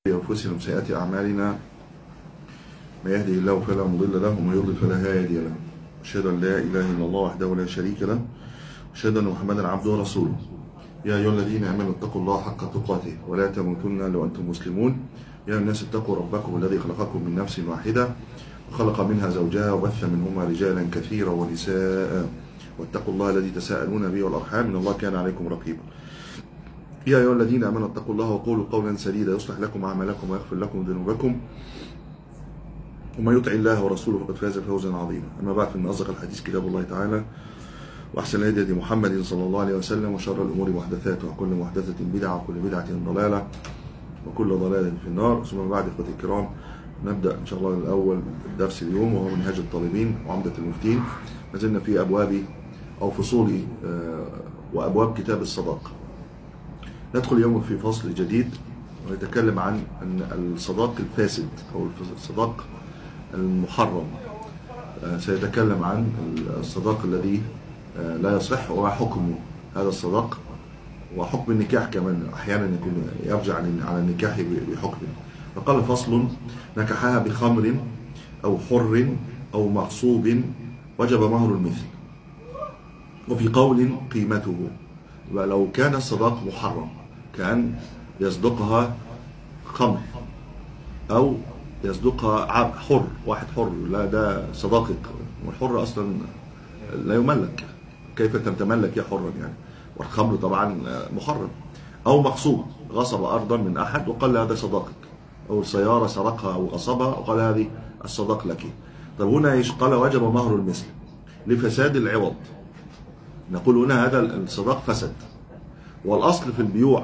أنفسنا وسيئات أعمالنا ما يهدي الله فلا مضل له ومن يضلل فلا هادي له أشهد أن لا إله إلا الله وحده لا شريك له أشهد أن محمدا عبده ورسوله يا أيها الذين آمنوا اتقوا الله حق تقاته ولا تموتن إلا وأنتم مسلمون يا الناس اتقوا ربكم الذي خلقكم من نفس واحدة وخلق منها زوجها وبث منهما رجالا كثيرا ونساء واتقوا الله الذي تساءلون به والأرحام إن الله كان عليكم رقيبا يا أيها الذين آمنوا اتقوا الله وقولوا قولا سديدا يصلح لكم أعمالكم ويغفر لكم ذنوبكم ومن يطع الله ورسوله فقد فاز فوزا عظيما أما بعد فإن أصدق الحديث كتاب الله تعالى وأحسن الهدي هدي محمد صلى الله عليه وسلم وشر الأمور محدثاتها وكل محدثة بدعة وكل بدعة ضلالة وكل ضلالة في النار ثم بعد إخوتي الكرام نبدأ إن شاء الله الأول درس اليوم وهو منهاج الطالبين وعمدة المفتين ما زلنا في أبواب أو فصول آه، وأبواب كتاب الصداقة ندخل اليوم في فصل جديد ونتكلم عن أن الصداق الفاسد أو الصداق المحرم آه، سيتكلم عن الصداق الذي آه، لا يصح وما حكم هذا الصداق وحكم النكاح كمان أحيانا يكون يرجع على النكاح بحكم فقال فصل نكحها بخمر أو حر أو مغصوب وجب مهر المثل وفي قول قيمته ولو كان الصداق محرم كأن يصدقها خمر أو يصدقها عبد حر واحد حر لا ده صداقك والحر أصلا لا يملك كيف تتملك يا حرا يعني والخمر طبعا محرم أو مغصوب غصب أرضا من أحد وقال هذا صداقك أو سيارة سرقها أو غصبها وقال هذه الصداق لك طب هنا ايش قال وجب مهر المثل لفساد العوض نقول هنا هذا الصداق فسد والأصل في البيوع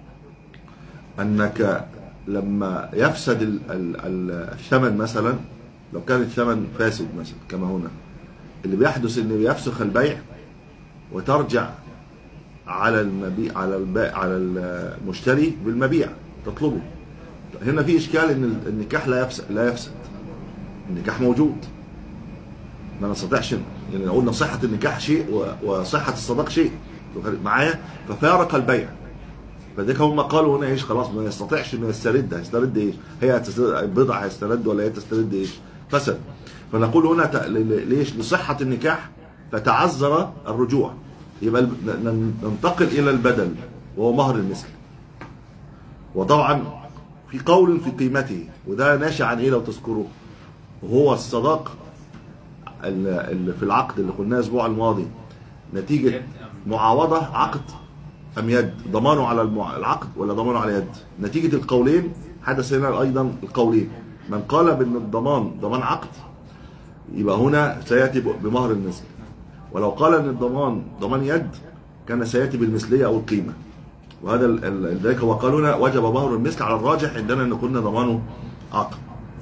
أنك لما يفسد ال- ال- ال- الثمن مثلا لو كان الثمن فاسد مثلا كما هنا اللي بيحدث ان يفسخ البيع وترجع على المبيع على البائع على المشتري بالمبيع تطلبه هنا في اشكال ان النكاح لا يفسد لا يفسد النكاح موجود ما نستطيعش يعني قلنا صحة النكاح شيء و- وصحة الصداق شيء معايا ففارق البيع فذلك هم قالوا هنا ايش خلاص ما يستطيعش انه يسترد هيسترد ايش هي هتسترد البضع هيسترد ولا هي تسترد ايش فسد فنقول هنا ت- ل- ل- ليش لصحة النكاح فتعذر الرجوع يبقى الب- ن- ننتقل الى البدل وهو مهر المثل وطبعا في قول في قيمته وده ناشئ عن ايه لو تذكروه وهو الصداق ال- اللي في العقد اللي قلناه الاسبوع الماضي نتيجة معاوضة عقد أم يد ضمانه على المع... العقد ولا ضمانه على يد نتيجة القولين حدث هنا أيضا القولين من قال بأن الضمان ضمان عقد يبقى هنا سيأتي ب- بمهر المثل ولو قال أن الضمان ضمان يد كان سيأتي بالمثلية أو القيمة وهذا ال- ال- لذلك هو قال هنا وجب مهر المثل على الراجح عندنا أن كنا ضمانه عقد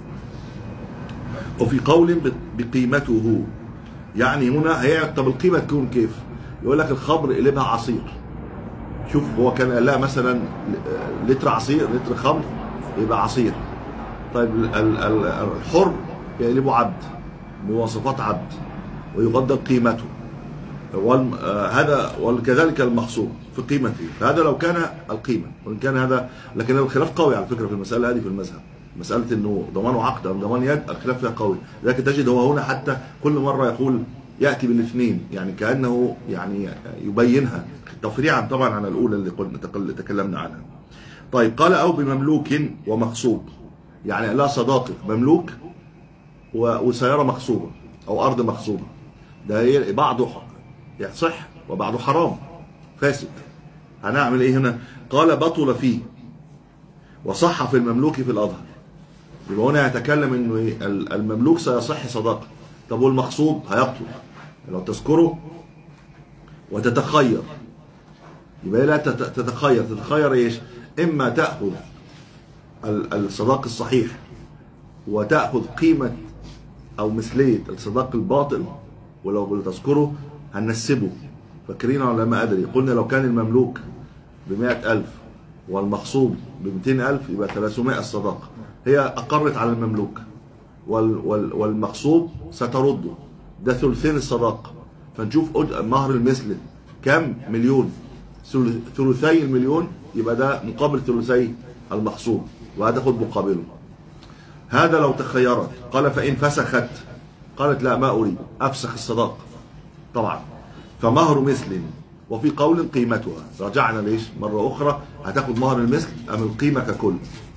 وفي قول ب- بقيمته يعني هنا هي طب القيمة تكون كيف يقول لك الخمر قلبها عصير شوف هو كان قال لها مثلا لتر عصير لتر خمر يبقى عصير طيب ال- ال- ال- الحر يقلبه عبد مواصفات عبد ويقدر قيمته والم... آه هذا وكذلك المخصوم في قيمته فهذا لو كان القيمة وإن كان هذا لكن الخلاف قوي على فكرة في المسألة هذه في المذهب مسألة انه ضمانه عقد او ضمان يد الخلاف فيها قوي لكن تجد هو هنا حتى كل مرة يقول يأتي بالاثنين يعني كأنه يعني يبينها تفريعا طبعا عن الأولى اللي قلنا تقل- تكلمنا عنها طيب قال أو بمملوك ومغصوب يعني لا صداقة مملوك و- وسيارة مغصوبة أو أرض مغصوبة ده هي بعضه يصح وبعضه حرام فاسد هنعمل ايه هنا قال بطل فيه وصح في المملوك في الأظهر يبقى هنا يتكلم انه ايه ال- المملوك سيصح صداقة طب والمغصوب هيبطل لو تذكره وتتخير يبقى لا تت- تتخير تتخير ايش اما تاخذ ال- الصداق الصحيح وتاخذ قيمه او مثليه الصداق الباطل ولو تذكره هنسبه فاكرين ولا ما ادري قلنا لو كان المملوك ب ألف والمغصوب ب ألف يبقى 300 الصداقه هي اقرت على المملوك وال وال والمغصوب سترده ده ثلثين الصداقه فنشوف أج- مهر المثل كم مليون ثلث- ثلثي المليون يبقى ده مقابل ثلثي المغصوب وهتاخد مقابله هذا لو تخيرت قال فإن فسخت قالت لا ما أريد أفسخ الصداقة طبعا فمهر مثل وفي قول قيمتها رجعنا ليش مرة أخرى هتاخد مهر المثل أم القيمة ككل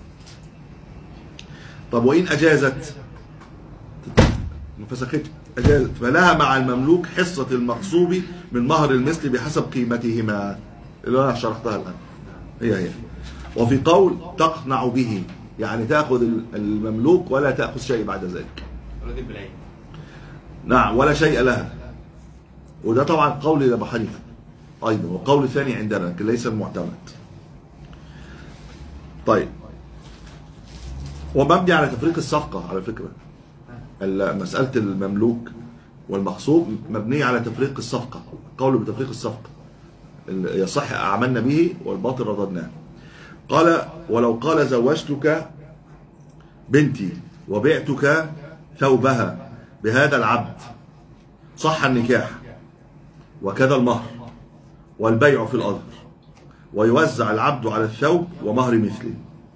طب وإن أجازت ما فسختش أجازت فلها مع المملوك حصة المغصوب من مهر المثل بحسب قيمتهما اللي أنا شرحتها الآن هي هي وفي قول تقنع به يعني تأخذ المملوك ولا تأخذ شيء بعد ذلك راضي بالعين نعم ولا شيء لها وده طبعا قول لأبو حنيفة أيضا وقول ثاني عندنا لكن ليس المعتمد طيب ومبني على تفريق الصفقة على فكرة ال- مسألة المملوك والمغصوب مبنية على تفريق الصفقة قول بتفريق الصفقة ال- يصح أعملنا به والباطل رددناه قال ولو قال زوجتك بنتي وبعتك ثوبها بهذا العبد صح النكاح وكذا المهر والبيع في الأرض ويوزع العبد على الثوب ومهر مثله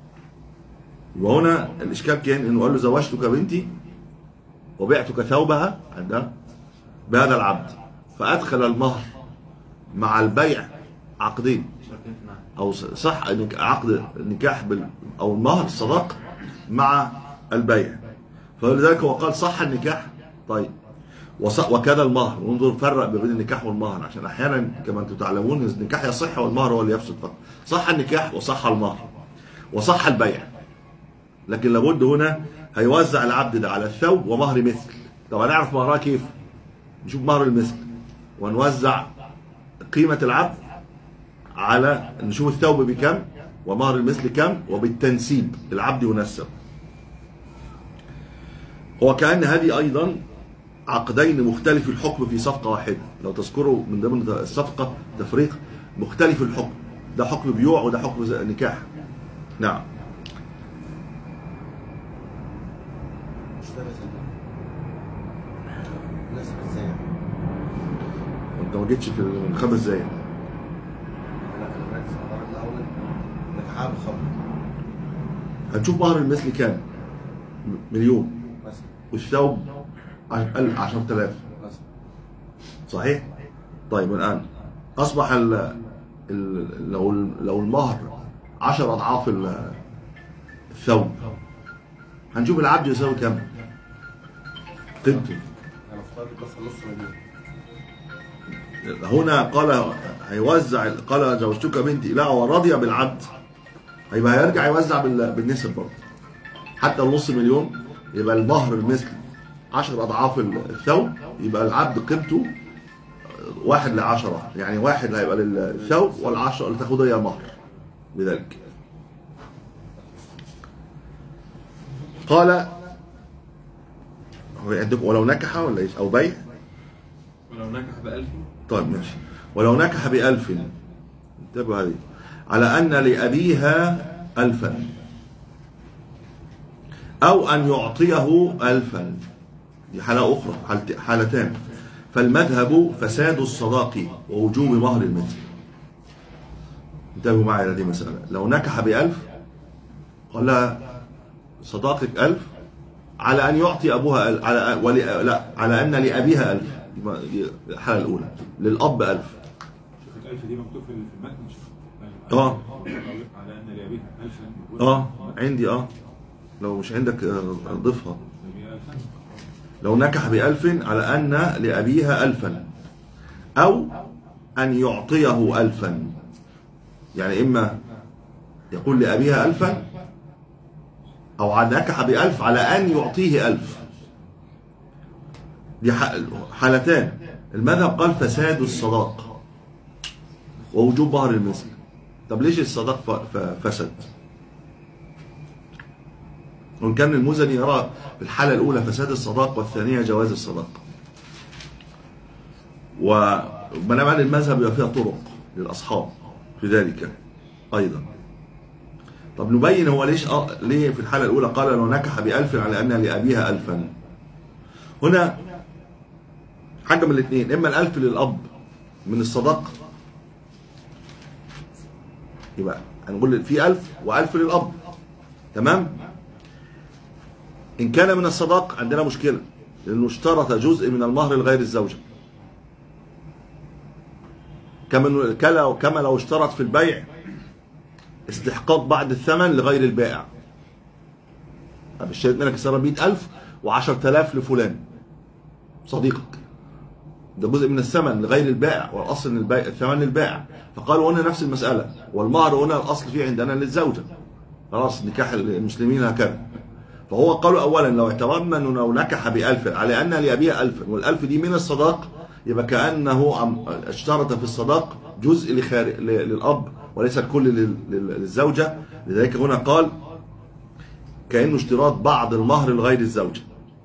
وهنا الإشكال كان إنه قال له زوجتك بنتي وبعتك ثوبها عندها بهذا العبد فأدخل المهر مع البيع عقدين شرطين في نعم او صح إنك- عقد النكاح بال او المهر الصداق مع البيع فلذلك هو قال صح النكاح طيب وص- وكذا المهر وانظر فرق بين النكاح والمهر عشان احيانا كما انتم تعلمون النكاح يصح والمهر هو اللي يفسد فقط صح النكاح وصح المهر وصح البيع لكن لابد هنا هيوزع العبد ده على الثوب ومهر مثل طب هنعرف مهرها كيف نشوف مهر المثل ونوزع قيمة العبد على نشوف الثوب بكم ومهر المثل كم وبالتنسيب العبد ينسب وكأن هذه أيضا عقدين مختلف الحكم في صفقة واحدة لو تذكروا من ضمن الصفقة تفريق مختلف الحكم ده حكم بيوع وده حكم ز- نكاح نعم مش فاهم يا سيدنا الناس ازاي انت ما جيتش في الخمس دقايق انا كنت مركز على الأمر الاول انك حابب خمر هنشوف مهر المثل كام مليون مثلا والثوب 10000 مثلا صحيح؟ طيب الآن أصبح ال ال لو لو المهر 10 أضعاف ال- الثوب هنشوف العبد يساوي كم؟ قيمته انا افترض بس نص مليون هنا قال هيوزع قال زوجتك بنتي لا ورضي بالعبد هيبقى هيرجع يوزع بال- بالنسب برضه حتى النص مليون يبقى المهر المثل 10 اضعاف الثوب يبقى العبد قيمته واحد لعشرة يعني واحد هيبقى للثوب والعشرة اللي تاخدها هي مهر لذلك قال هو عندكم ولو نكح ولا ايش او بيع ولو نجح بألف طيب ماشي ولو نكح بألف انتبهوا هذه على أن لأبيها ألفا أو أن يعطيه ألفا دي حالة أخرى حالت- حالتان فالمذهب فساد الصداق ووجوب مهر المثل انتبهوا معي هذه مسألة لو نكح بألف قال لها صداقك ألف على أن يعطي أبوها ألف على ولي لا على أن لأبيها ألف دي- دي الحالة الأولى للأب ألف شوف الألف دي مكتوب في في المتن شوف آه. على أن لأبيها ألفا اه عندي اه لو مش عندك آه، ضيفها لأبيها ألفا لو نكح بألف على أن لأبيها ألفا أو أن يعطيه ألفا يعني إما يقول لأبيها ألفا أو نكح بألف على أن يعطيه ألف دي ح- حالتان المذهب قال فساد الصداق ووجوب مهر المثل طب ليش الصداق ف- ف- فسد وإن كان المزني يرى في الحالة الأولى فساد الصداق والثانية جواز الصداق ومنع المذهب يبقى فيها طرق للأصحاب في ذلك أيضا طب نبين هو ليش أ... ليه في الحالة الأولى قال لو نكح بألف على أن لأبيها ألفا هنا حاجة من الاثنين إما الألف للأب من الصداق يبقى هنقول في ألف وألف للأب تمام إن كان من الصداق عندنا مشكلة لأنه اشترط جزء من المهر لغير الزوجة كما كلا- كما لو اشترط في البيع استحقاق بعض الثمن لغير البائع طب اشتريت منك السنة 100000 و10000 لفلان صديقك ده جزء من الثمن لغير البائع والاصل ان البائع الثمن للبائع فقالوا هنا نفس المساله والمهر هنا الاصل فيه عندنا للزوجه خلاص نكاح المسلمين هكذا فهو قالوا اولا لو اعتبرنا انه لو نكح بألف على ان لابيها ألف والألف دي من الصداق يبقى كانه عم- اشترط في الصداق جزء لخار... ل- للاب وليس الكل لل- لل- للزوجه لذلك هنا قال كانه اشتراط بعض المهر لغير الزوجه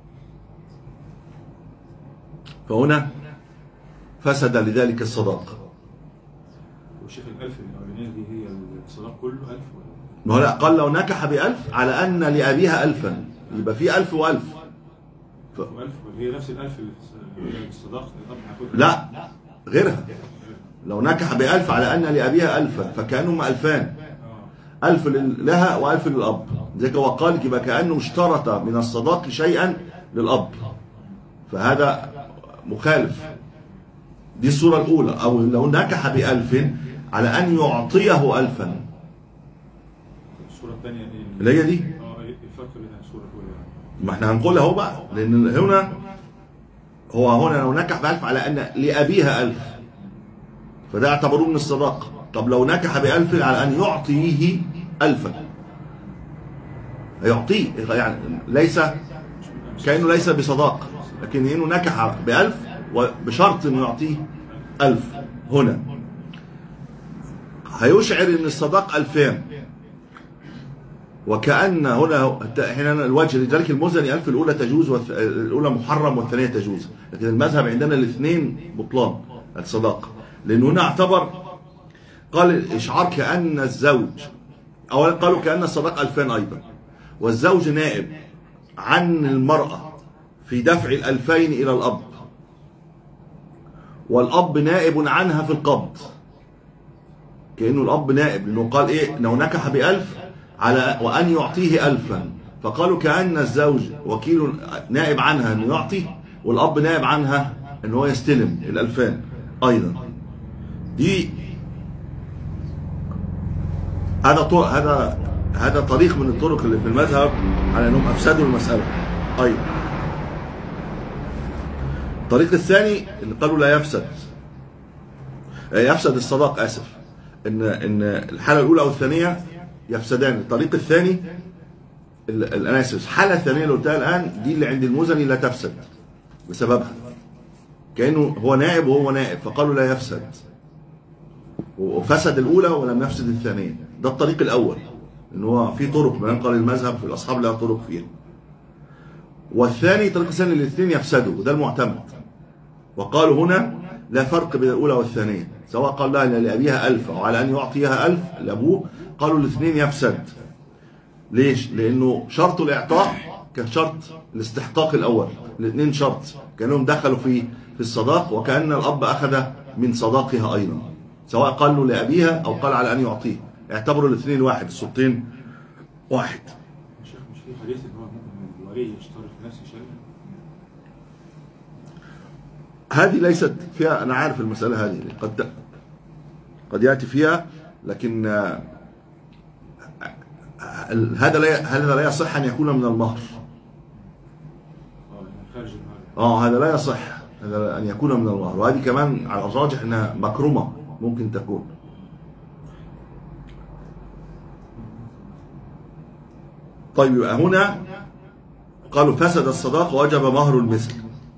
فهنا فسد لذلك الصداق والشيخ الألف الأولانية دي هي الصداق كله ألف ولا ما هو لا قال لو نكح بألف على أن لأبيها ألفا يبقى في ألف وألف ف... ألف ولا هي نفس الألف اللي في اللي في الصداق الأب هياخدها لا غيرها لو نكح بألف على أن لأبيها ألفا فكأنهما ألفان اه ألف لل- لها وألف للأب ذلك هو قال يبقى كأنه اشترط من الصداق شيئا للأب فهذا مخالف دي الصورة الأولى أو لو نكح بألف على أن يعطيه ألفا الصورة الثانية إيه؟ اللي هي دي اه إيه الفرق بين الصورة الأولى ما احنا هنقولها اهو بقى لان هنا هو هنا لو نكح بألف على ان لأبيها ألف فده اعتبروه من الصداقة طب لو نكح بألف على ان يعطيه ألفا يعطيه يعني ليس كأنه ليس بصداقة لكن انه نكح بألف وبشرط انه يعطيه ألف هنا هيشعر ان الصداق ألفان وكأن هنا هنا الوجه لذلك المزني ألف الأولى تجوز والث- الأولى محرم والثانية تجوز لكن المذهب عندنا الاثنين بطلان الصداقة لأنه هنا اعتبر قال الإشعار كأن الزوج أولا قالوا كأن الصداقة ألفان أيضا والزوج نائب عن المرأة في دفع الألفين إلى الأب والأب نائب عنها في القبض كأنه الأب نائب لأنه قال إيه لو نكح بألف على وأن يعطيه ألفا فقالوا كأن الزوج وكيل نائب عنها أنه يعطي والأب نائب عنها أنه هو يستلم الألفان أيضا دي هذا طرق هذا هذا طريق من الطرق اللي في المذهب على انهم افسدوا المساله ايضا الطريق الثاني اللي قالوا لا يفسد يفسد الصداق اسف ان ان الحاله الاولى او الثانيه يفسدان الطريق الثاني ال- ال- انا اسف الحاله الثانيه اللي قلتها الان دي اللي عند المزني لا تفسد بسببها كانه هو نائب وهو نائب فقالوا لا يفسد وفسد الاولى ولم يفسد الثانيه ده الطريق الاول ان هو في طرق ما ينقل المذهب في الاصحاب لها طرق فيها والثاني طريق الثاني الاثنين يفسدوا وده المعتمد وقالوا هنا لا فرق بين الأولى والثانية سواء قال لها لأبيها ألف أو على أن يعطيها ألف لأبوه قالوا الاثنين يفسد ليش؟ لأنه شرط الإعطاء كشرط الاستحقاق الأول الاثنين شرط كأنهم دخلوا في في الصداق وكأن الأب أخذ من صداقها أيضا سواء قال له لأبيها أو قال على أن يعطيه اعتبروا الاثنين واحد الصوتين واحد الشيخ مش في حديث ان هو ممكن الولي يشترط نفس الشيء هذه ليست فيها انا عارف المساله هذه قد قد ياتي فيها لكن آه، آه، هذا لا هذا لا يصح ان يكون من المهر اه يعني خارج المهر اه هذا لا يصح هذا ان يكون من المهر وهذه كمان على الراجح انها مكرمه ممكن تكون طيب يبقى هنا قالوا فسد الصداق ووجب مهر المثل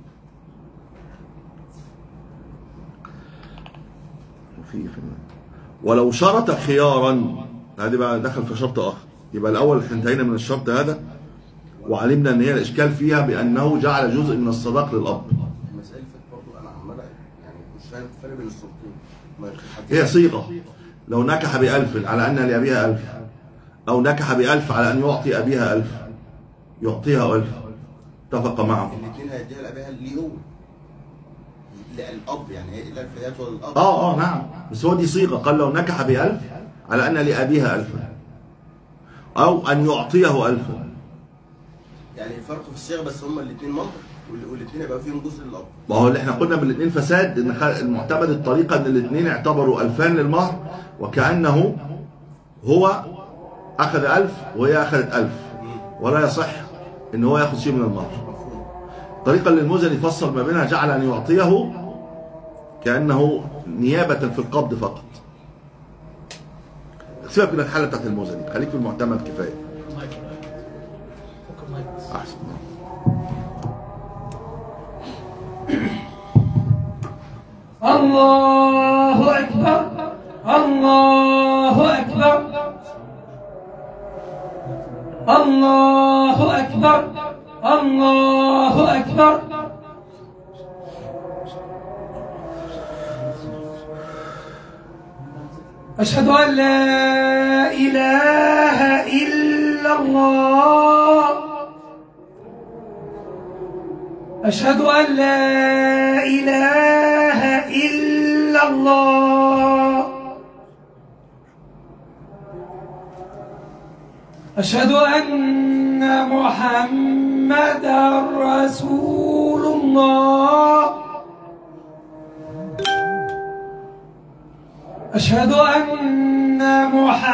في في ولو شرط خيارا هذه بقى دخل في شرط اخر يبقى الاول احنا انتهينا من الشرط هذا وعلمنا ان هي الاشكال فيها بانه جعل جزء من الصداق للاب المسائل اللي فاتت برضه انا عمال يعني مش فاهم الفرق بين الصورتين ما في الحديث- هي صيغه لو نكح بألف على أن لأبيها ألف أو نكح بألف على أن يعطي أبيها ألف يعطيها ألف اتفق معه الاثنين هيديها لابيها ليه هو لا الاب يعني هي الالف ديت ولا الاب اه اه نعم بس هو دي صيغه قال لو نكح بألف على أن لأبيها ألفا أو أن يعطيه ألفا يعني الفرق في الصيغه بس هما الاثنين مهر والاثنين هيبقى فيهم جزء للاب ما هو اللي احنا قلنا من الاثنين فساد ان خ- المعتمد الطريقه ان الاثنين اعتبروا ألفان للمهر وكأنه هو أخذ ألف وهي أخذت ألف ولا يصح ان هو ياخذ شيء من المهر مفهوم الطريقه اللي المزني فصل ما بينها جعل ان يعطيه كانه نيابه في القبض فقط سيبك من الحاله بتاعت المزني خليك في المعتمد كفايه احسن الله أكبر الله أكبر الله أكبر الله أكبر أشهد أن لا إله إلا الله أشهد أن لا إله إلا الله أشهد أن محمدا رسول الله أشهد أن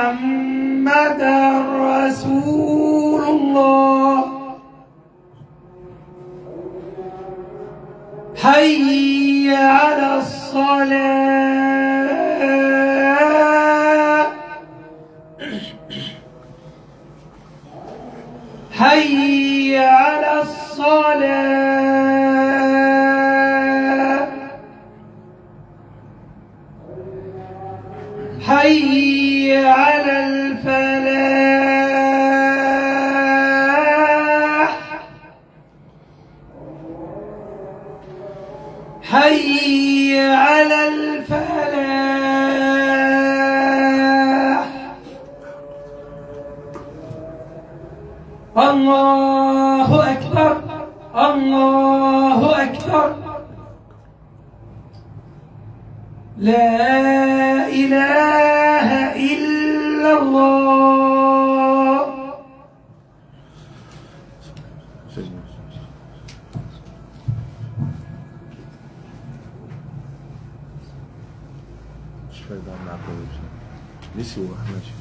محمدا رسول الله حي على الصلاة حي على الصلاة حي على الفلاح حي على الفلاح الله أكبر الله أكبر لا إله إلا الله مش فايدة عم نعرفه نسي هو ماشي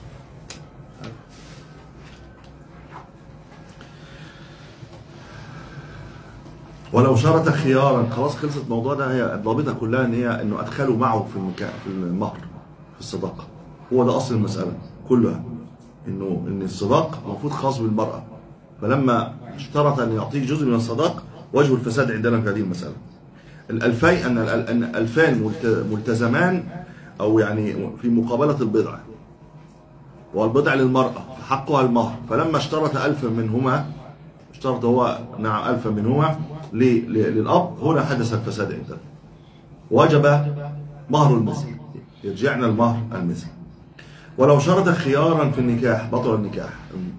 ولو شرط خيارا خلاص خلصت الموضوع ده هي ضابطها كلها ان هي انه ادخلوا معه في المكان في المهر في الصداقه هو ده اصل المساله كلها انه ان الصداق المفروض خاص بالمراه فلما اشترط ان يعطيك جزء من الصداق وجه الفساد عندنا في هذه المساله الألفي أن الأل- أن ألفان ملت- ملتزمان أو يعني في مقابلة البضع والبضع للمرأة فحقها المهر فلما اشترط ألفا منهما اشترط هو نعم ألفا منهما ل- ل- للأب هنا حدث الفساد عندنا وجب مهر المثل يرجعنا المهر المثل ولو شرط خيارا في النكاح بطل النكاح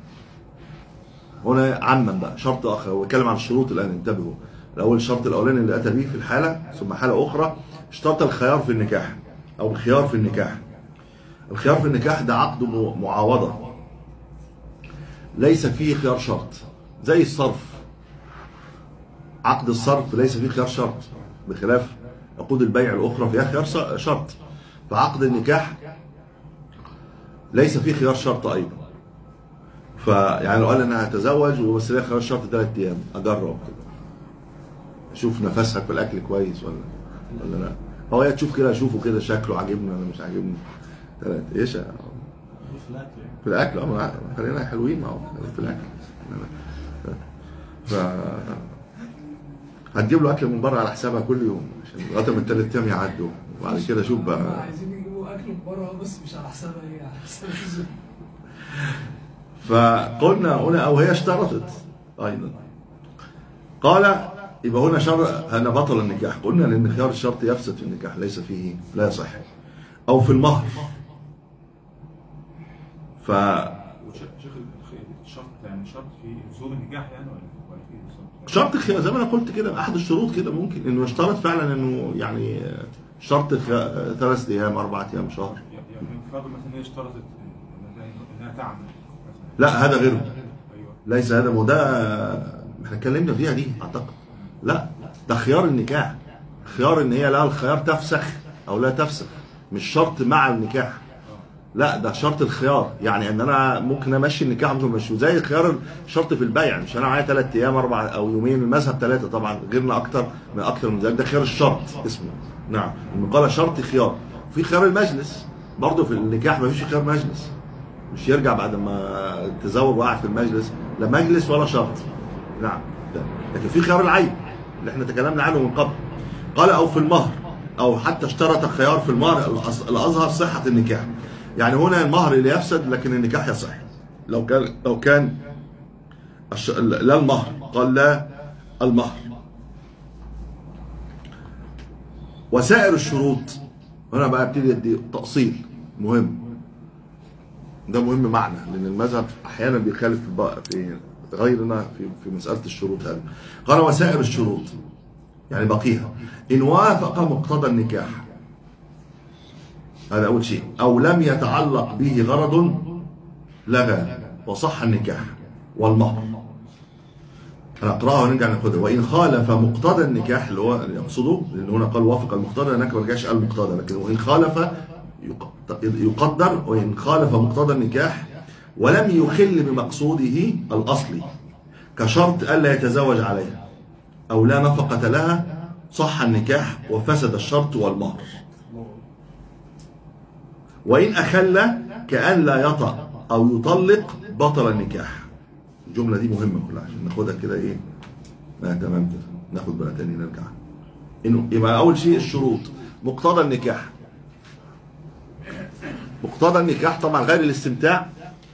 هنا عما بقى شرط اخر هو بيتكلم عن الشروط الان انتبهوا الاول الشرط الاولاني اللي اتى به في الحاله ثم حاله اخرى اشترط الخيار في النكاح او الخيار في النكاح الخيار في النكاح ده عقد م- معاوضه ليس فيه خيار شرط زي الصرف عقد الصرف ليس فيه خيار شرط بخلاف عقود البيع الاخرى فيها خيار ش- شرط فعقد النكاح ليس فيه خيار شرط ايضا فيعني لو قال انا هتزوج وبس ليا خيار شرط ثلاث ايام اجرب كده اشوف نفسها في الاكل كويس ولا ولا لا هو هي تشوف كده اشوفه كده شكله عاجبني ولا مش عاجبني ثلاث ايش يا- في الاكل يعني. في الاكل اه ما- خلينا حلوين ما هو خلينا في الاكل ف هتجيب له اكل من بره على حسابها كل يوم عشان لغايه ما الثلاث ايام يعدوا وبعد كده شوف بقى عايزين يجيبوا اكل من بره بس مش على حسابها هي على حساب الزوج فقلنا هنا او هي اشترطت ايضا قال يبقى هنا شر هنا بطل النكاح قلنا لان خيار الشرط يفسد في النكاح ليس فيه لا يصح او في المهر ف وش- شيخ الخ- الشرط يعني شرط في لزوم النجاح يعني ولا ولا في بالظبط؟ شرط الخيار زي ما انا قلت كده احد الشروط كده ممكن انه يشترط فعلا انه يعني شرط خ- ثلاث ايام اربع ايام شهر يعني يعني ما فرض مثلا هي اشترطت إنها- انها تعمل مثلا لا هذا غيره ايوه ليس هذا ما ده احنا اتكلمنا فيها دي اعتقد لا ده خيار النكاح خيار ان هي لها الخيار تفسخ او لا تفسخ مش شرط مع النكاح لا ده شرط الخيار يعني ان انا ممكن امشي النكاح ممكن امشيه زي خيار الشرط في البيع مش انا معايا ثلاث ايام اربع او يومين المذهب ثلاثه طبعا غيرنا اكتر من اكتر من ذلك ده خيار الشرط اسمه نعم المقاله شرط خيار في خيار المجلس برضه في النكاح ما فيش خيار مجلس مش يرجع بعد ما تزوج وقع في المجلس لا مجلس ولا شرط نعم ده. لكن في خيار العيب اللي احنا تكلمنا عنه من قبل قال او في المهر او حتى اشترط خيار في المهر الأص- الاظهر صحه النكاح يعني هنا المهر اللي يفسد لكن النكاح يصح لو كان لو كان الش... لا المهر قال لا المهر وسائر الشروط هنا بقى ابتدي ادي تأصيل مهم ده مهم معنى لان المذهب احيانا بيخالف في بق- في غيرنا في في مساله الشروط هذه قال وسائر الشروط يعني بقيها ان وافق مقتضى النكاح هذا اول شيء او لم يتعلق به غرض لغى وصح النكاح والمهر انا اقراها ونرجع ناخدها وان خالف مقتضى النكاح اللي هو اللي يقصده لان هنا قال وافق المقتضى هناك ما رجعش قال مقتضى لكن وان خالف يق- يقدر وان خالف مقتضى النكاح ولم يخل بمقصوده الاصلي كشرط الا يتزوج عليها او لا نفقه لها صح النكاح وفسد الشرط والمهر وإن أخل كأن لا يطأ أو يطلق بطل النكاح الجملة دي مهمة كلها عشان ناخدها كده إيه لا تمام كده ناخد بقى تاني نرجع إنه يبقى أول شيء الشروط مقتضى النكاح مقتضى النكاح طبعا غير الاستمتاع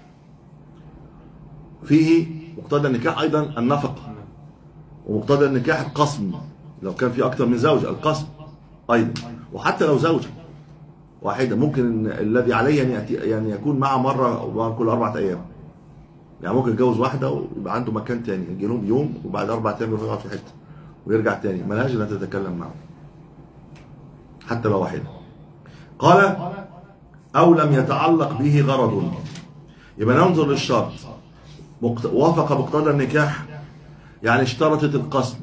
فيه مقتضى النكاح أيضا النفقة ومقتضى النكاح القسم لو كان في أكثر من زوجة القسم أيضا وحتى لو زوجة واحدة ممكن إن الذي عليه أن يأتي يعني يكون معه مرة أو كل أربعة أيام يعني ممكن يتجوز واحدة ويبقى عنده مكان تاني يجي لهم يوم وبعد أربع أيام يروح يقعد في حتة ويرجع تاني ملهاش إنها تتكلم معه حتى لو واحدة قال أو لم يتعلق به غرض يبقى ننظر للشرط مقت... وافق مقتضى النكاح يعني اشترطت القسم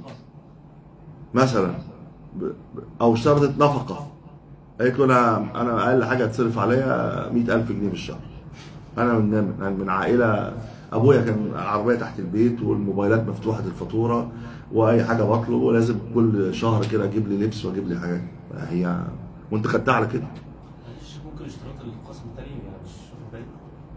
مثلا ب... ب- أو اشترطت نفقة قالت له انا انا اقل حاجه تصرف عليا 100000 جنيه في الشهر انا من من من عائله ابويا كان عربيه تحت البيت والموبايلات مفتوحه الفاتوره واي حاجه بطلب ولازم كل شهر كده اجيب لي لبس واجيب لي حاجات هي وانت خدتها على كده معلش ممكن اشتراط القسم التاني يعني مش واخد بالي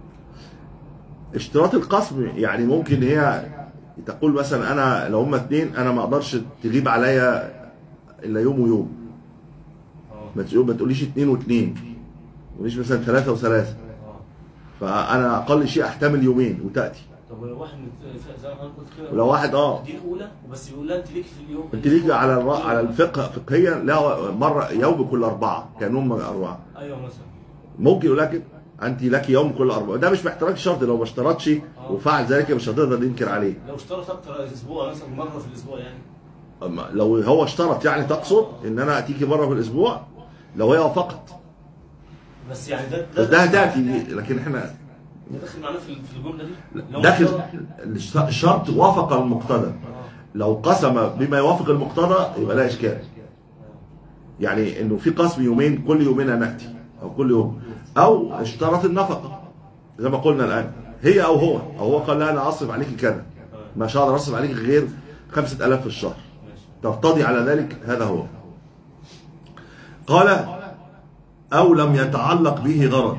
اشتراط القسم يعني ممكن هي تقول مثلا انا لو هم اتنين انا ما اقدرش تغيب عليا الا يوم ويوم اه ما تقول- ما تقوليش اتنين واتنين ما تقوليش مثلا ثلاثه وثلاثه اه فانا اقل شيء احتمل يومين وتاتي طب ولو واحد مت- زي ما حضرتك قلت كده ولو واحد اه دي الاولى وبس يقول لها انت ليك في اليوم انت ليك على الر... على الفقه فقهيا لا مره يوم كل اربعه كانهم اربعه ايوه مثلا ممكن يقول لك انت لك يوم كل اربعه ده مش باحتراج شرط لو ما اشترطش وفعل ذلك مش هتقدر تنكر عليه لو اشترط اكتر اسبوع مثلا مره في الاسبوع يعني أما لو هو اشترط يعني تقصد ان انا اتيكي مره في الاسبوع لو هي وافقت بس يعني ده بس ده هتاتي لكن احنا ده داخل معانا في في الجمله دي لو داخل اشترط- الش- الشرط وافق المقتضى اه لو قسم بما يوافق المقتضى يبقى لا اشكال يعني انه في قسم يومين كل يومين ناتي او كل يوم او اشترط النفقه زي ما قلنا الان هي او هو او هو قال لا انا اصرف عليك كذا مش هقدر اصرف عليك غير 5000 في الشهر ماشي ترتضي على ذلك هذا هو قال او لم يتعلق به غرض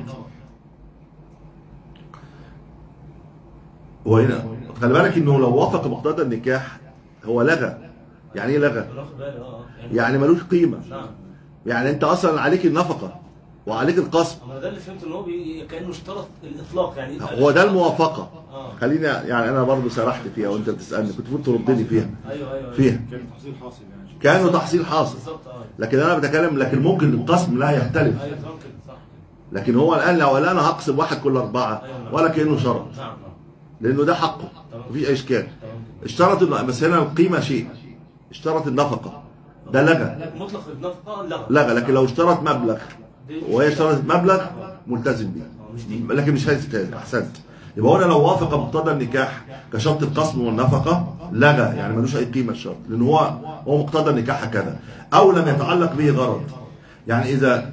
وهنا خلي بالك انه لو وافق مقتضى النكاح هو لغى يعني ايه لغى انا واخد بالي اه اه يعني ملوش قيمه نعم يعني انت اصلا عليك النفقه وعليك القسم اما ده اللي فهمته ان هو بي... كانه اشترط الاطلاق يعني هو ده الموافقه اه خليني يعني انا برضو سرحت فيها وانت بتسالني كنت المفروض تردني فيها ايوه ايوه فيها كان تحصيل حاصل يعني كانوا تحصيل حاصل بالظبط اه لكن انا بتكلم لكن ممكن القسم لا يختلف ايوه ممكن صح لكن هو الان لو قال انا هقسم واحد كل اربعه ولا كانه شرط نعم نعم لانه ده حقه مفيش اي اشكال تمام اشترط إنه- بس هنا القيمه شيء اشترط النفقه ده لغى لكن مطلق النفقه لغى لغى لكن لو اشترط مبلغ دي- وهي اشترطت مبلغ ملتزم بيه هو مش دي لكن مش هيستاهل احسنت يبقى هنا لو وافق مقتضى النكاح كشرط القسم والنفقه لغى يعني ملوش اي قيمه الشرط لان هو هو مقتضى النكاح هكذا او لم يتعلق به غرض يعني اذا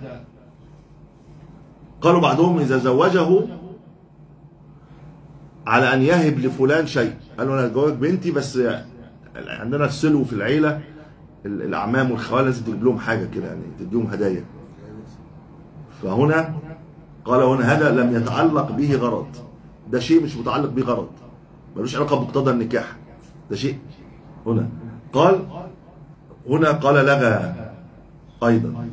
قالوا بعضهم اذا زوجه على ان يهب لفلان شيء قال له انا هتزوج بنتي بس عندنا السلو في العيله ال- الاعمام والخوال لازم تجيب لهم حاجه كده يعني تديهم هدايا فهنا قال هنا هذا لم يتعلق به غرض ده شيء مش متعلق به غرض ملوش علاقه بمقتضى النكاح ده شيء هنا قال هنا قال لغى ايضا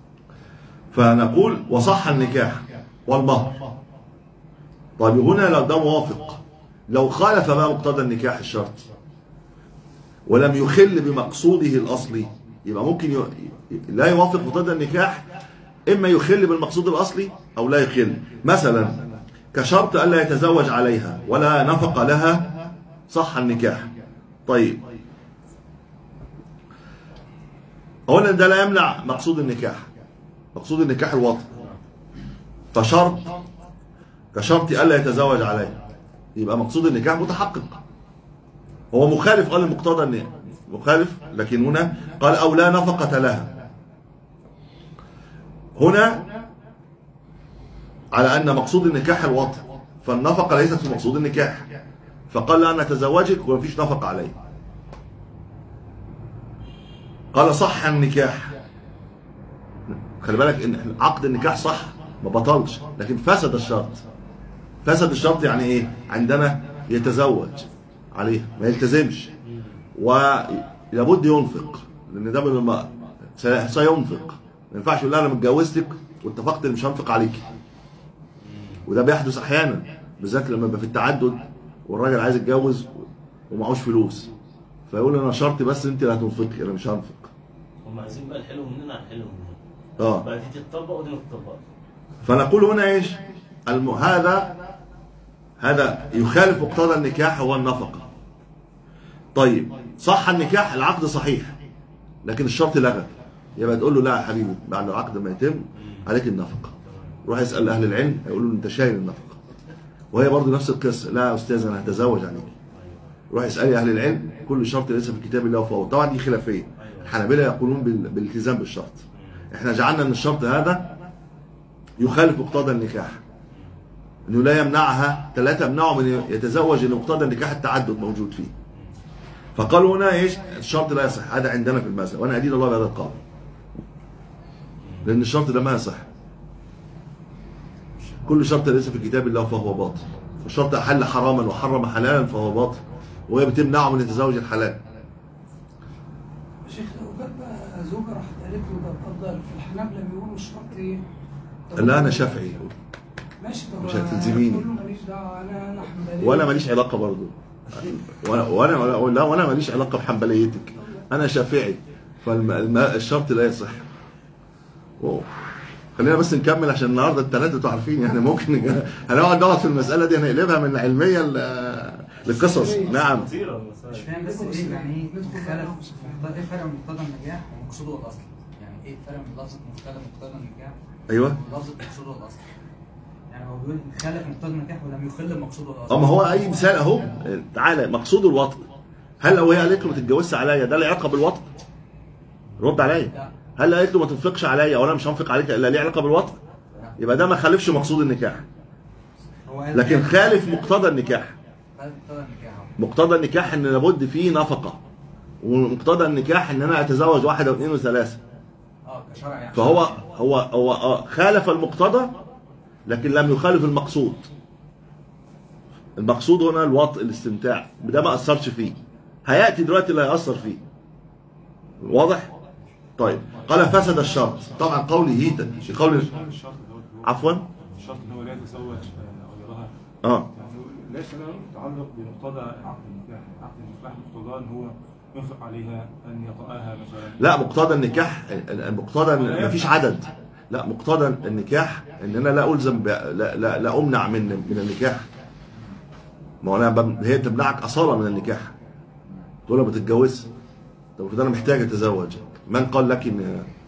فنقول وصح النكاح والمهر طيب هنا لو ده موافق لو خالف بقى مقتضى النكاح الشرط ولم يخل بمقصوده الاصلي يبقى ممكن ي... لا يوافق مقتضى النكاح اما يخل بالمقصود الاصلي او لا يخل مثلا كشرط الا يتزوج عليها ولا نفق لها صح النكاح طيب اولا ده لا يمنع مقصود النكاح مقصود النكاح الوطن فشرط كشرط الا يتزوج عليها يبقى مقصود النكاح متحقق هو مخالف قال المقتضى الن- مخالف لكن هنا قال او لا نفقة لها هنا على ان مقصود النكاح الوطن فالنفقة ليست في مقصود النكاح فقال لا نتزوجك ومفيش نفقة عليه قال صح النكاح خلي بالك ان عقد النكاح صح ما بطلش لكن فسد الشرط فسد الشرط يعني ايه عندنا يتزوج عليها ما يلتزمش ولابد ينفق لان ده من الم- سي- سينفق ما ينفعش يقول لها انا متجوزتك واتفقت ان مش هنفق عليكي وده بيحدث احيانا بالذات لما يبقى في التعدد والراجل عايز يتجوز ومعهوش فلوس فيقول انا شرطي بس انت اللي هتنفقي انا مش هنفق هم عايزين بقى الحلو مننا على الحلو مننا اه بقى دي تتطبق ودي ما تتطبقش فنقول هنا ايش؟ الم... هذا هذا يخالف مقتضى النكاح هو النفقة. طيب صح النكاح العقد صحيح لكن الشرط لغى يبقى تقول له لا يا حبيبي بعد العقد ما يتم عليك النفقة. روح اسال اهل العلم هيقولوا له انت شايل النفقة. وهي برضه نفس القصه لا يا استاذ انا هتزوج عليك. روح اسالي اهل العلم كل شرط ليس في كتاب الله فهو طبعا دي خلافيه. الحنابلة يقولون بال... بالالتزام بالشرط. احنا جعلنا ان الشرط هذا يخالف مقتضى النكاح انه لا يمنعها ثلاثه يمنعه من يتزوج ان مقتضى النكاح التعدد موجود فيه فقالوا هنا ايش الشرط لا يصح هذا عندنا في المذهب وانا ادين الله بهذا القول لان الشرط ده ما يصح كل شرط ليس في كتاب الله فهو باطل والشرط احل حراما وحرم حلالا فهو باطل وهي بتمنعه من يتزوج الحلال شيخ لو جت بقى زوجة راحت قالت له ده اتفضل في الحنابلة بيقولوا الشرط ايه؟ طب لا انا شافعي ماشي طب مش هتلزميني. كله ماليش دعوة انا انا حنبلية ولا ماليش علاقه برضه وانا وانا ولا- لا وانا ماليش علاقه بحنبليتك انا شافعي فالشرط لا يصح واو. خلينا بس نكمل عشان النهارده الثلاثه انتوا عارفين يعني ممكن هنقعد نقعد في المساله دي هنقلبها من علميه ل- لقصص نعم خطيره مش المسألة فاهم بس ايه يعني ايه ندخل خلف بقى. مقتضى- ايه فرق مقتضى النجاح ومقصوده الاصلي؟ يعني ايه الفرق من لفظة مختلف مقتضى النجاح ايوه ولفظة مقصوده الاصلي؟ يعني هو بيقول خلف مقتضى النجاح ولم يخل بمقصوده الاصلي اما هو اي مثال اهو تعالى مقصود الوطن هل لو هي قالت له ما تتجوزش عليا ده له علاقه بالوطن؟ رد عليا لا هل قالت له ما تنفقش عليا وانا مش هنفق عليك الا ليه علاقه بالوطن؟ لا يبقى ده ما خالفش مقصود النكاح هو قال لكن خالف مقتضى النكاح خالف مقتضى النجاح أهو. مقتضى النكاح ان لابد فيه نفقه ومقتضى النكاح ان انا اتزوج واحده واثنين وثلاثه اه كشرع يعني فهو هو هو آه خالف المقتضى لكن لم يخالف المقصود المقصود هنا الوطء الاستمتاع ده ما اثرش فيه هياتي دلوقتي اللي هياثر فيه واضح طيب قال فسد الشرط طبعا قوله في قول الشرط اللي هو عفوا الشرط اللي هو لا يتزوج آه، غيرها اه يعني ليس له تعلق بمقتضى عقد النكاح عقد النكاح مقتضاه ان هو ينفق عليها ان يطأها مثلا لا مقتضى النكاح مقتضى ما فيش عدد لا مقتضى النكاح ان انا لا الزم ب... لا, لا لا امنع من من النكاح ما هو انا بم... هي تمنعك اصاله من النكاح تقول لها ما تتجوزش طب كده انا محتاج اتزوج من قال لك ان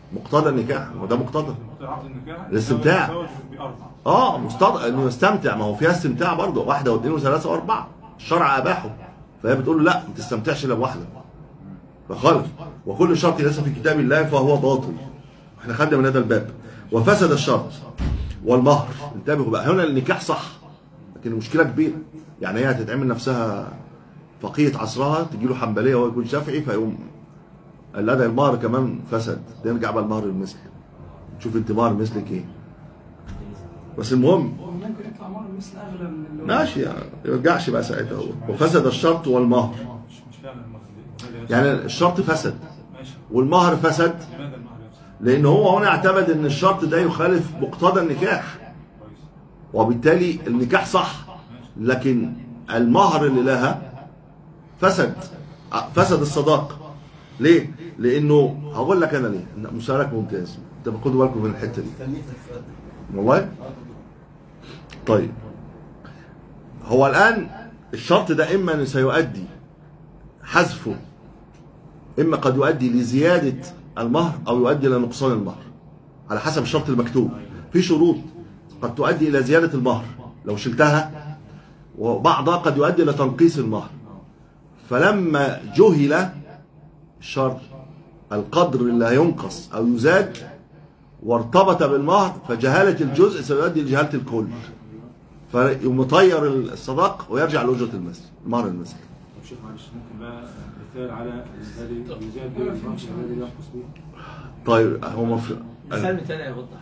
مقتضى النكاح وده مقتضى عقد النكاح الاستمتاع. الزواج بأربع اه مستض انه يستمتع ما هو فيها استمتاع برضه واحده واثنين وثلاثه واربعه الشرع اباحه فهي بتقول له لا ما تستمتعش الا بواحده فخالف وكل شرط ليس في كتاب الله فهو باطل احنا خدنا من هذا الباب وفسد الشرط والمهر انتبهوا بقى هنا النكاح صح لكن المشكله كبيره يعني هي هتتعمل نفسها فقيه عصرها تجي له حنبليه وهو يكون شافعي فيقوم قال لا ده المهر كمان فسد نرجع بقى المهر المثل شوف انت مهر مثلك ايه بس المهم ممكن يطلع مره مثل اغلى من اللي هو- ماشي يعني ما يرجعش بقى ساعتها هو وفسد الشرط والمهر مش مش فاهم المهر ليه؟ لماذا يفسد؟ يعني الشرط فسد ماشي والمهر فسد لماذا المهر يفسد؟ لان هو هنا اعتمد ان الشرط ده يخالف مقتضى النكاح كويس وبالتالي النكاح صح لكن المهر اللي لها فسد فسد الصداقه ليه؟ لانه هقول لك انا ليه؟ مسألك ممتاز انت خدوا بالكم من الحته دي استنيتك تسأل. والله طيب هو الآن الشرط ده إما أن سيؤدي حذفه إما قد يؤدي لزيادة المهر أو يؤدي إلى نقصان المهر على حسب الشرط المكتوب في شروط قد تؤدي إلى زيادة المهر لو شلتها وبعضها قد يؤدي إلى تنقيص المهر فلما جهل الشرط القدر اللي هينقص أو يزاد وارتبط بالمهر فجهالة الجزء سيؤدي لجهالة الكل فيقوم مطير الصداق ويرجع لأجرة المثل مهر المثل طب شيخ معلش ممكن بقى مثال على الذي يزاد به المهر والذي ينقص به طيب هو مفروض مثال تاني يوضح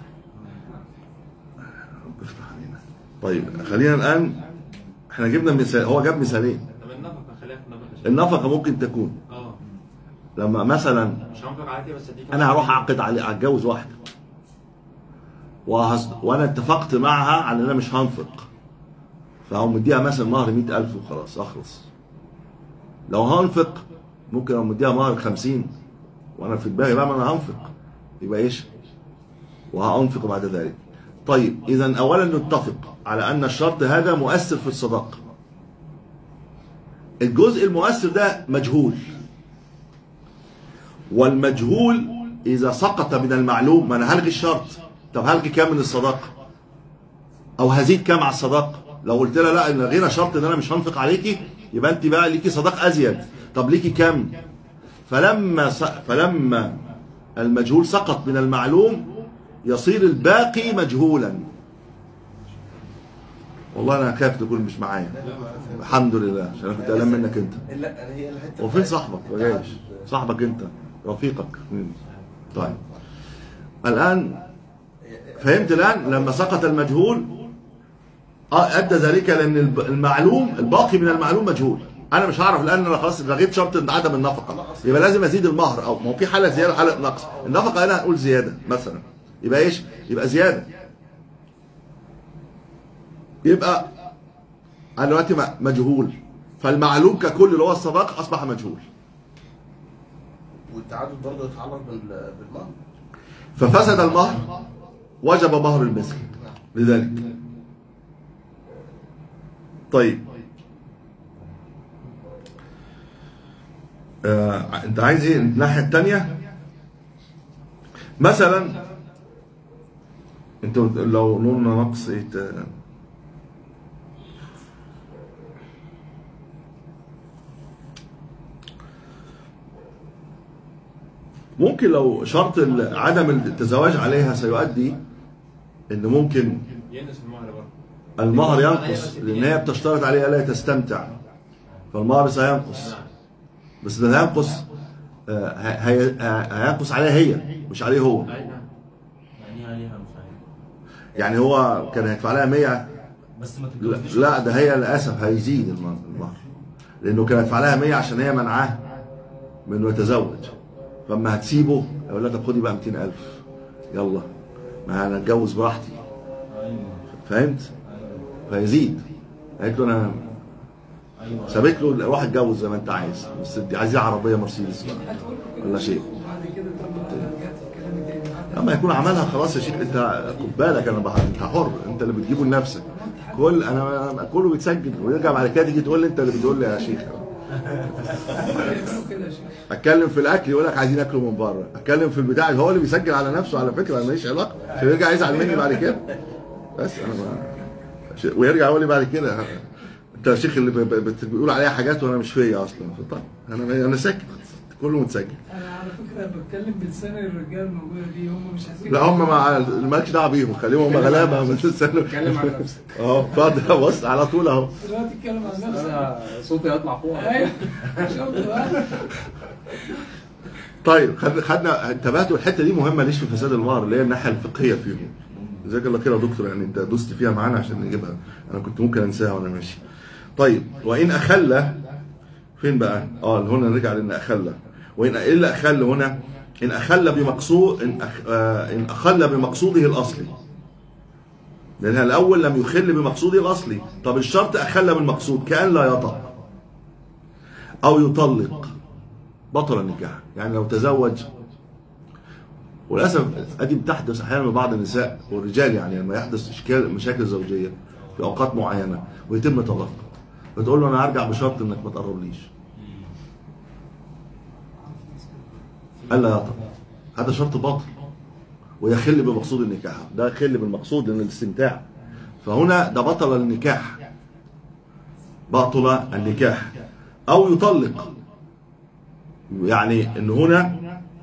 طيب خلينا الآن احنا جبنا مثال هو جاب مثالين طب النفقه خليها في النفقه النفقة ممكن تكون اه لما مثلا مش هنفق عليك بس اديك انا هروح اعقد على اتجوز واحده وهز... وانا اتفقت معها على ان انا مش هنفق فهو مديها مثلا مهر 100000 وخلاص اخلص لو هنفق ممكن لو مديها مهر 50 وانا في دماغي بقى ما انا هنفق يبقى ايش؟ وهانفق بعد ذلك طيب اذا اولا نتفق على ان الشرط هذا مؤثر في الصداقه الجزء المؤثر ده مجهول والمجهول اذا سقط من المعلوم ما انا هلغي الشرط طب هلغي كام من الصداقه او هزيد كام على الصداقه لو قلت لها لا ان لغينا شرط ان انا مش هنفق عليكي يبقى انت بقى ليكي صداق ازيد طب ليكي كام فلما س... فلما المجهول سقط من المعلوم يصير الباقي مجهولا والله انا خايف تكون مش معايا الحمد لله عشان انا كنت قلقان منك انت لا هي الحته وفين بتاعت- صاحبك ما جايش صاحبك انت رفيقك مم. طيب الان فهمت الان لما سقط المجهول اه ادى ذلك لان الب- المعلوم الباقي من المعلوم مجهول انا مش هعرف لان انا خلاص لغيت شرط عدم النفقه يبقى لازم ازيد المهر او ما هو في حاله زياده حاله نقص النفقه هنا هنقول زياده مثلا يبقى ايش يبقى زياده يبقى انا دلوقتي م- مجهول فالمعلوم ككل اللي هو الصداق اصبح مجهول والتعدد برضه يتعلق بال- بالمهر ففسد المهر وجب مهر المثل لذلك طيب آه، انت عايز ايه الناحيه الثانيه مثلا انت لو نورنا نقص ايه تا- ممكن لو شرط ال- عدم التزواج عليها سيؤدي ان ممكن ينقص المهر برضه المهر ينقص لان هي بتشترط عليها لا تستمتع فالمهر سينقص بس ده هينقص آه، هي- هي- هينقص عليها هي مش عليه هو اي نعم يعني ايه عليها مش عارف يعني هو كان هيدفع لها 100 بس ما لا, تتجوزنيش لا ده هي للاسف هيزيد الم- المهر لانه كان هيدفع لها 100 عشان هي منعاه من انه يتزوج فاما هتسيبه يقول لها طب خدي بقى 200000 يلا ما انا اتجوز براحتي ايوه فهمت؟ فيزيد قالت له انا ايوه سابت له روح اتجوز زي ما انت عايز بس دي عايزاه عربيه مرسيدس بقى. هتقول له كده ولا شيء. وبعد كده طب رجعت الكلام التاني بعد- لما يكون عملها خلاص يا شيخ انت خد بالك انا بح... انت حر انت اللي بتجيبه لنفسك كل انا أنا- كله بيتسجل ويرجع بعد كده تيجي تقول لي انت اللي بتقول لي يا شيخ بيعملوا كده يا شيخ اتكلم في الاكل يقول لك عايزين ياكلوا من بره اتكلم في البتاع هو اللي بيسجل على نفسه على فكره انا ماليش علاقه عشان يرجع يزعل مني بعد كده بس انا ما ويرجع يقول لي بعد كده انت يا شيخ اللي ب- ب- بت- بتقول عليها حاجات وانا مش فيا اصلا طيب انا انا ساكت كله متسجل انا على فكره بتكلم بلسان الرجال الموجوده دي هم مش عايزين لا هم مع مالكش دعوه بيهم خليهم هم غلابه ما تستنوا اتكلم عن نفسك اه اتفضل بص على طول اهو دلوقتي اتكلم عن نفسك انا صوتي هيطلع فوق ايوه شفت بقى طيب خد- خدنا انتبهتوا الحته دي مهمه ليش في فساد المهر اللي هي الناحيه الفقهيه فيهم جزاك الله خير يا دكتور يعني انت دوست فيها معانا عشان نجيبها انا كنت ممكن انساها وانا ماشي طيب وان اخل فين بقى اه هنا نرجع لان اخل وان ايه اللي اخل هنا ان اخل بمقصود ان أخ... آه ان اخل بمقصوده الاصلي لانها الاول لم يخل بمقصوده الاصلي طب الشرط اخل بالمقصود كان لا يطأ او يطلق بطل النكاح يعني لو تزوج وللاسف ادي بتحدث احيانا لبعض النساء والرجال يعني لما يحدث اشكال مشاكل زوجيه في اوقات معينه ويتم طلاق بتقول له انا هرجع بشرط انك ما تقربليش الا يطلق هذا شرط باطل ويخل بمقصود النكاح ده يخل بالمقصود لان الاستمتاع فهنا ده بطل النكاح بطل النكاح او يطلق يعني ان هنا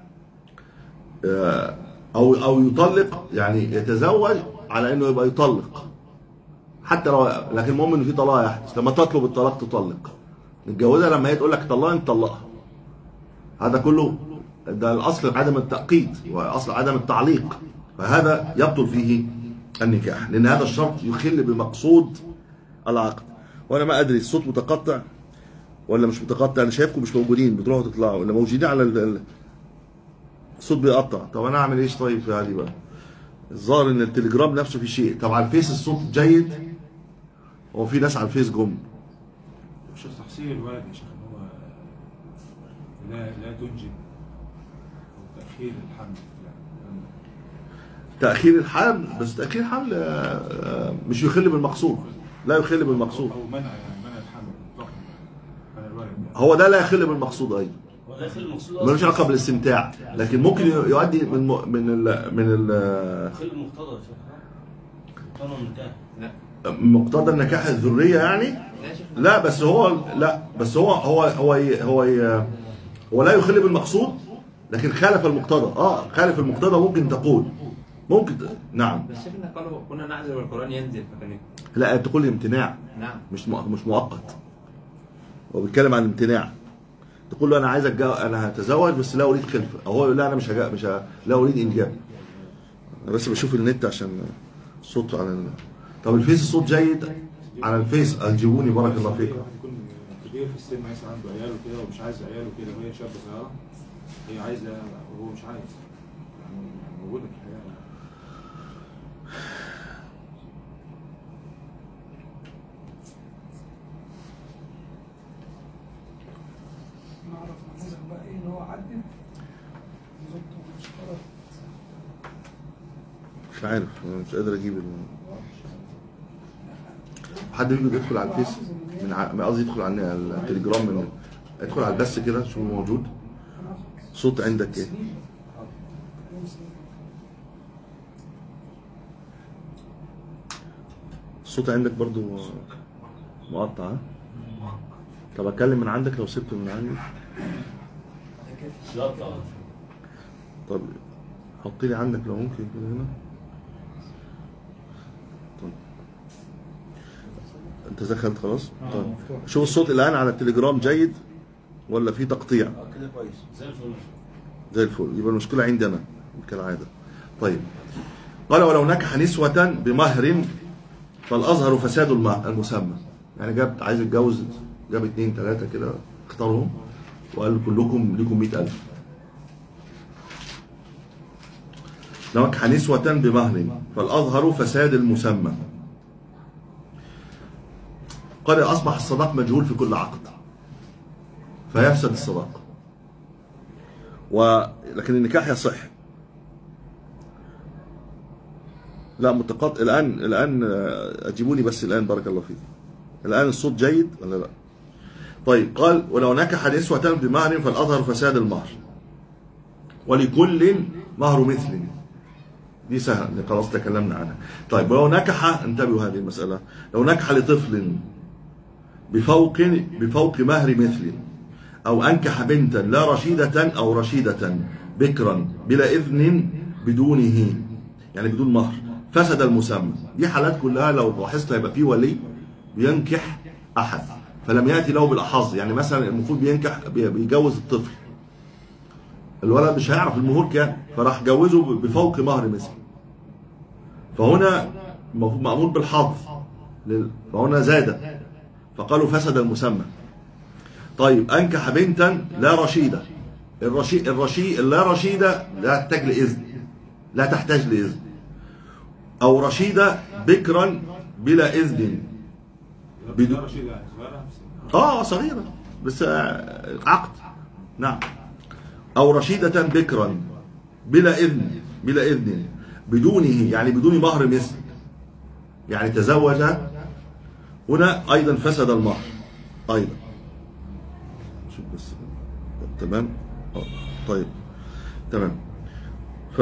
آه، او او يطلق يعني يتزوج على انه يبقى يطلق حتى لو لكن المهم ان في طلاق يحدث لما تطلب الطلاق تطلق نتجوزها لما هي تقول لك طلقها انت طلقها هذا كله ده الاصل عدم التأقيد واصل عدم التعليق فهذا يبطل فيه النكاح لان هذا الشرط يخل بمقصود العقد وانا ما ادري الصوت متقطع ولا مش متقطع انا شايفكم مش موجودين بتروحوا تطلعوا ولا موجودين على ال- ال- الصوت بيقطع طب انا اعمل ايش طيب في هذه بقى الظاهر ان التليجرام نفسه في شيء طب على الفيس الصوت جيد هو في ناس على الفيس جم مش تحصيل الولد يا شيخ إن هو لا لا تنجب او تاخير الحمل يعني تاخير الحمل بس تاخير الحمل آه، آه، مش يخل بالمقصود لا يخل بالمقصود او منع يعني منع الحمل مطلقا منع الولد يعني. هو ده لا يخل بالمقصود ايضا هو داخل المقصود ملوش علاقه بالاستمتاع لكن ممكن يؤدي من م- من ال من ال داخل المقتضى يا شيخ مقتضى النكاح لا مقتضى النكاح الذريه يعني لا يا شيخ لا بس هو لا بس هو هو هو هو هو, هو لا يخل بالمقصود لكن خالف المقتضى اه خالف المقتضى ممكن تقول ممكن ت- نعم بس شيخنا قالوا كنا نعزل والقرآن ينزل فكان لا تقول امتناع نعم مش مؤ- مش مؤقت هو بيتكلم عن امتناع تقول له انا عايز أتجو... انا هتزوج بس لا اريد خلفه او هو يقول لا انا مش هجا... مش ه... لا اريد انجاب انا بس بشوف النت عشان الصوت على ال... طب الفيس الصوت جيد على الفيس اجيبوني بارك الله فيكم واحد يكون كبير في السن مثلا عنده عياله كده ومش عايز عياله كده وهي شابه صغيره هي عايزه وهو مش عايز يعني موجوده في الحياه نعرف نموذج بقى ايه اللي هو عدل زوجته مش قرر مش عارف أنا مش قادر اجيب ال... حد يجي يدخل على الفيس من ع- ما قصدي يدخل على التليجرام من ادخل على البث كده شوف موجود صوت عندك ايه الصوت عندك برضو مقطع ها؟ طب اتكلم من عندك لو سبت من عندي لا طبعا طب حط لي عندك لو ممكن كده هنا طيب انت دخلت خلاص طيب شوف الصوت الان على التليجرام جيد ولا في تقطيع اه كده كويس زي الفل زي الفل يبقى المشكله عندي انا كالعاده طيب قال ولو نكح نسوة بمهر فالأظهر فساد الم- المسمى يعني جاب عايز يتجوز جاب اتنين تلاتة كده اختارهم وقال كلكم لكم مئة ألف لو نكح نسوة بمهر فالأظهر فساد المسمى قال أصبح الصداق مجهول في كل عقد فيفسد الصداق ولكن النكاح يصح لا متقاطع الان الان آه، اجيبوني بس الان بارك الله فيك الان الصوت جيد ولا لا طيب قال ولو نكح نسوة بمهر فالأظهر فساد المهر ولكل مهر مثل دي سهلة دي خلاص تكلمنا عنها طيب ولو نكح انتبهوا هذه المسألة لو نكح لطفل بفوق بفوق مهر مثل أو أنكح بنتا لا رشيدة أو رشيدة بكرا بلا إذن بدونه يعني بدون مهر فسد المسمى دي حالات كلها لو لاحظت هيبقى في ولي بينكح أحد فلم يأتي له بالأحظ يعني مثلا المفروض بينكح بي- بيجوز الطفل الولد مش هيعرف المهور كام فراح جوزه بفوق مهر مثل فهنا المفروض مأمور بالحظ لل- فهنا زاد فقالوا فسد المسمى طيب انكح بنتا لا رشيده الرشيد الرشيد اللا رشيده لا تحتاج لاذن لا تحتاج لاذن او رشيده بكرا بلا اذن بدون- بدون رشيد يعني صغيرة في السن. اه صغيره بس آه، عقد نعم او رشيده بكرا بلا اذن بلا اذن بدونه يعني بدون مهر مثل يعني تزوج هنا ايضا فسد المهر ايضا شوف بس تمام آه، طيب تمام ف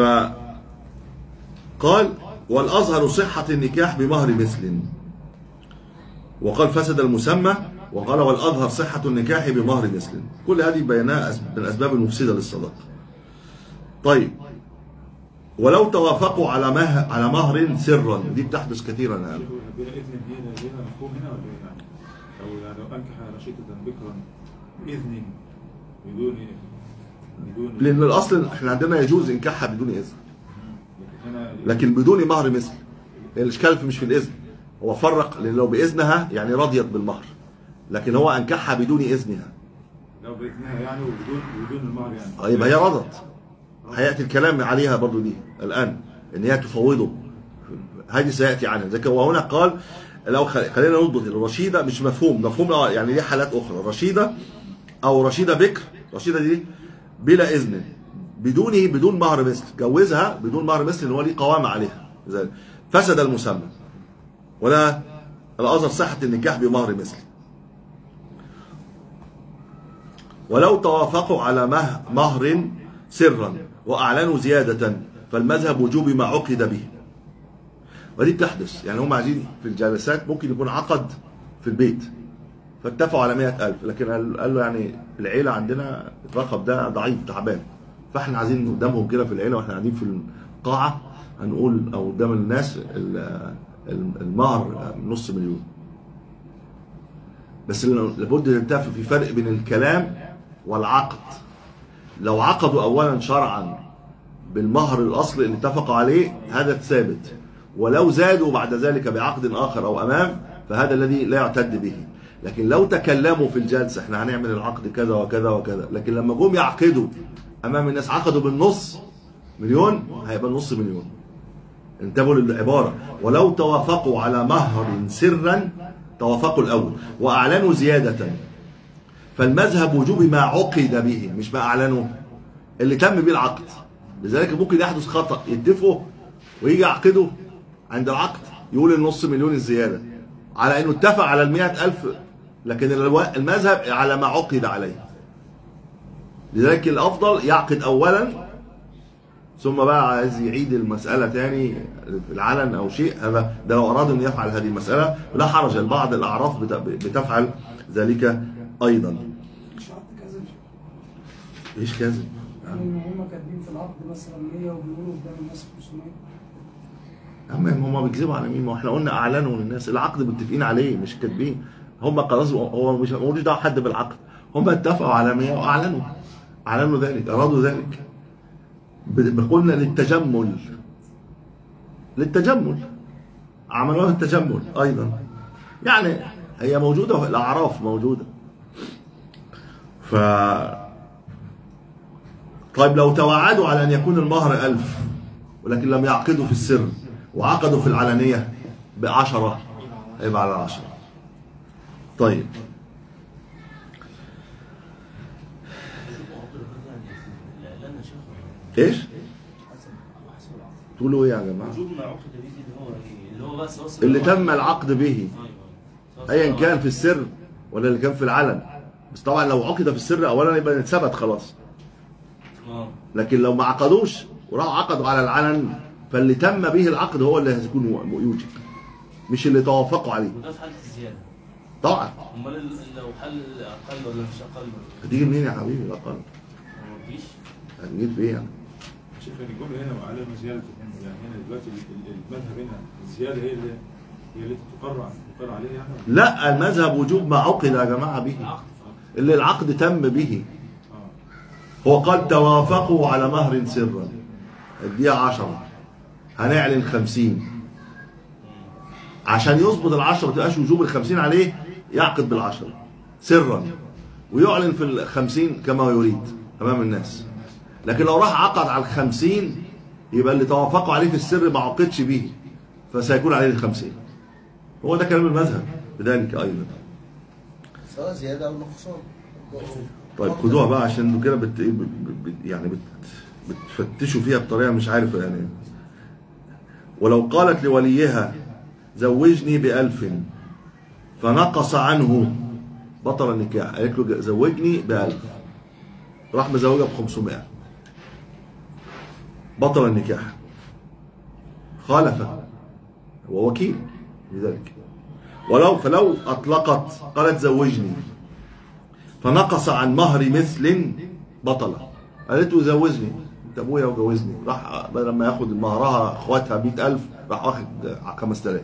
قال والأظهر صحة النكاح بمهر مثل وقال فسد المسمى وقال والأظهر صحة النكاح بمهر مثل كل هذه بيانات من الأسباب المفسدة للصداقة طيب ولو توافقوا على مه... على مهر سرا دي بتحدث كثيرا الآن شوفوا بلا إذن دي هنا مفهوم هنا ولا إيه يعني؟ لو يعني لو أنكح رشيدة بكرا بإذن بدون بدون لأن الأصل احنا عندنا يجوز إنكاحها بدون إذن لكن هنا لكن بدون مهر مثل الإشكال في- مش في الإذن هو فرق لأن لو بإذنها يعني رضيت بالمهر لكن هو أنكحها بدون إذنها لو بإذنها يعني وبدون بدون المهر يعني يبقى هي رضت هياتي الكلام عليها برضو دي الان ان هي تفوضه هذه سياتي عنها زي كده وهنا قال لو خل- خلينا نضبط الرشيده مش مفهوم مفهوم آه، يعني دي حالات اخرى رشيده او رشيده بكر رشيده دي بلا اذن بدونه بدون مهر مثل جوزها بدون مهر مثل ان هو ليه قوامه عليها زي- فسد المسمى ولا الاظهر صحه النكاح بمهر مثل ولو توافقوا على مه- مهر سرا واعلنوا زياده فالمذهب وجوب ما عقد به ودي بتحدث يعني هم عايزين في الجلسات ممكن يكون عقد في البيت فاتفقوا على مئة ألف لكن قال قال له يعني العيلة عندنا الرقم ده ضعيف تعبان فاحنا عايزين قدامهم كده في العيلة واحنا قاعدين في القاعة هنقول أو قدام الناس ال- ال- المهر نص مليون بس لابد ان تفرق في فرق بين الكلام والعقد لو عقدوا اولا شرعا بالمهر الاصل اللي اتفقوا عليه هذا ثابت ولو زادوا بعد ذلك بعقد اخر او امام فهذا الذي لا يعتد به لكن لو تكلموا في الجلسه احنا هنعمل العقد كذا وكذا وكذا لكن لما جم يعقدوا امام الناس عقدوا بالنص مليون هيبقى النص مليون انتبهوا للعبارة ولو توافقوا على مهر سرا توافقوا الأول وأعلنوا زيادة فالمذهب وجوب ما عقد به مش ما أعلنوا اللي تم به العقد لذلك ممكن يحدث خطأ يتفقوا ويجي يعقدوا عند العقد يقول النص مليون الزيادة على أنه اتفق على المئة ألف لكن الو- المذهب على ما عقد عليه لذلك الأفضل يعقد أولا ثم بقى عايز يعيد المسألة تاني في العلن أو شيء هذا ده لو أراد أن يفعل هذه المسألة لا حرج بعض الأعراف بت- بتفعل ذلك أيضا شرط كذب إيش كذب؟ يعني ان هم كاتبين في العقد مثلا 100 وبيقولوا قدام الناس 500 أما هم بيكذبوا على مين؟ ما احنا قلنا أعلنوا للناس العقد متفقين عليه مش كاتبين هم خلاص هو مش ملوش دعوة حد بالعقد هم اتفقوا على 100 وأعلنوا أعلنوا ذلك أرادوا ذلك ب- قلنا للتجمل للتجمل عملوها التجمل ايضا يعني هي موجوده في الاعراف موجوده ف طيب لو توعدوا على ان يكون المهر ألف ولكن لم يعقدوا في السر وعقدوا في العلانيه بعشرة هيبقى على عشرة طيب الاعلان يا شيخ ايش؟ تقولوا ايه يا جماعه؟ وجوب ما عقد به اللي هو ايه اللي هو بس وصل اللي تم العقد به ايوه ايا كان في السر ولا اللي كان في العلن بس طبعا لو عقد في السر اولا يبقى اتثبت خلاص اه لكن لو ما عقدوش وراحوا عقدوا على العلن فاللي تم به العقد هو اللي هيكون يوجب مش اللي توافقوا عليه وده في حاله الزياده طبعا امال ال- لو حل اقل ولا مش اقل هتيجي منين يا حبيبي الاقل ما فيش هتجيب في ايه يعني شوف الجمله هنا وعليها زياده يعني هنا دلوقتي ال- ال- المذهب هنا الزياده هي اللي هي اللي تقر تقر عليها يعني لا المذهب وجوب ما عقد يا جماعه به العقد اللي العقد تم به اه هو قال توافقوا على مهر سرا اديها عشرة هنعلن خمسين عشان يظبط العشرة ما تبقاش وجوب الخمسين عليه يعقد بالعشرة سرا ويعلن في الخمسين كما يريد أمام الناس لكن لو راح عقد على الخمسين يبقى اللي توافقوا عليه في السر ما عقدش به فسيكون عليه الخمسين هو ده كلام المذهب بذلك أيضا سواء زياده او نقصان طيب خدوها بقى عشان انتوا كده بت... بت... بت... يعني بت... بتفتشوا فيها بطريقه مش عارف يعني ولو قالت لوليها زوجني بألف فنقص عنه بطل النكاح قالت له زوجني بألف راح مزوجها ب 500 بطل النكاح خالف هو وكيل لذلك ولو فلو أطلقت قالت زوجني فنقص عن مهر مثل بطلة قالت له زوجني انت ابويا وجوزني راح بدل ما ياخد مهرها اخواتها 100000 راح واخد 5000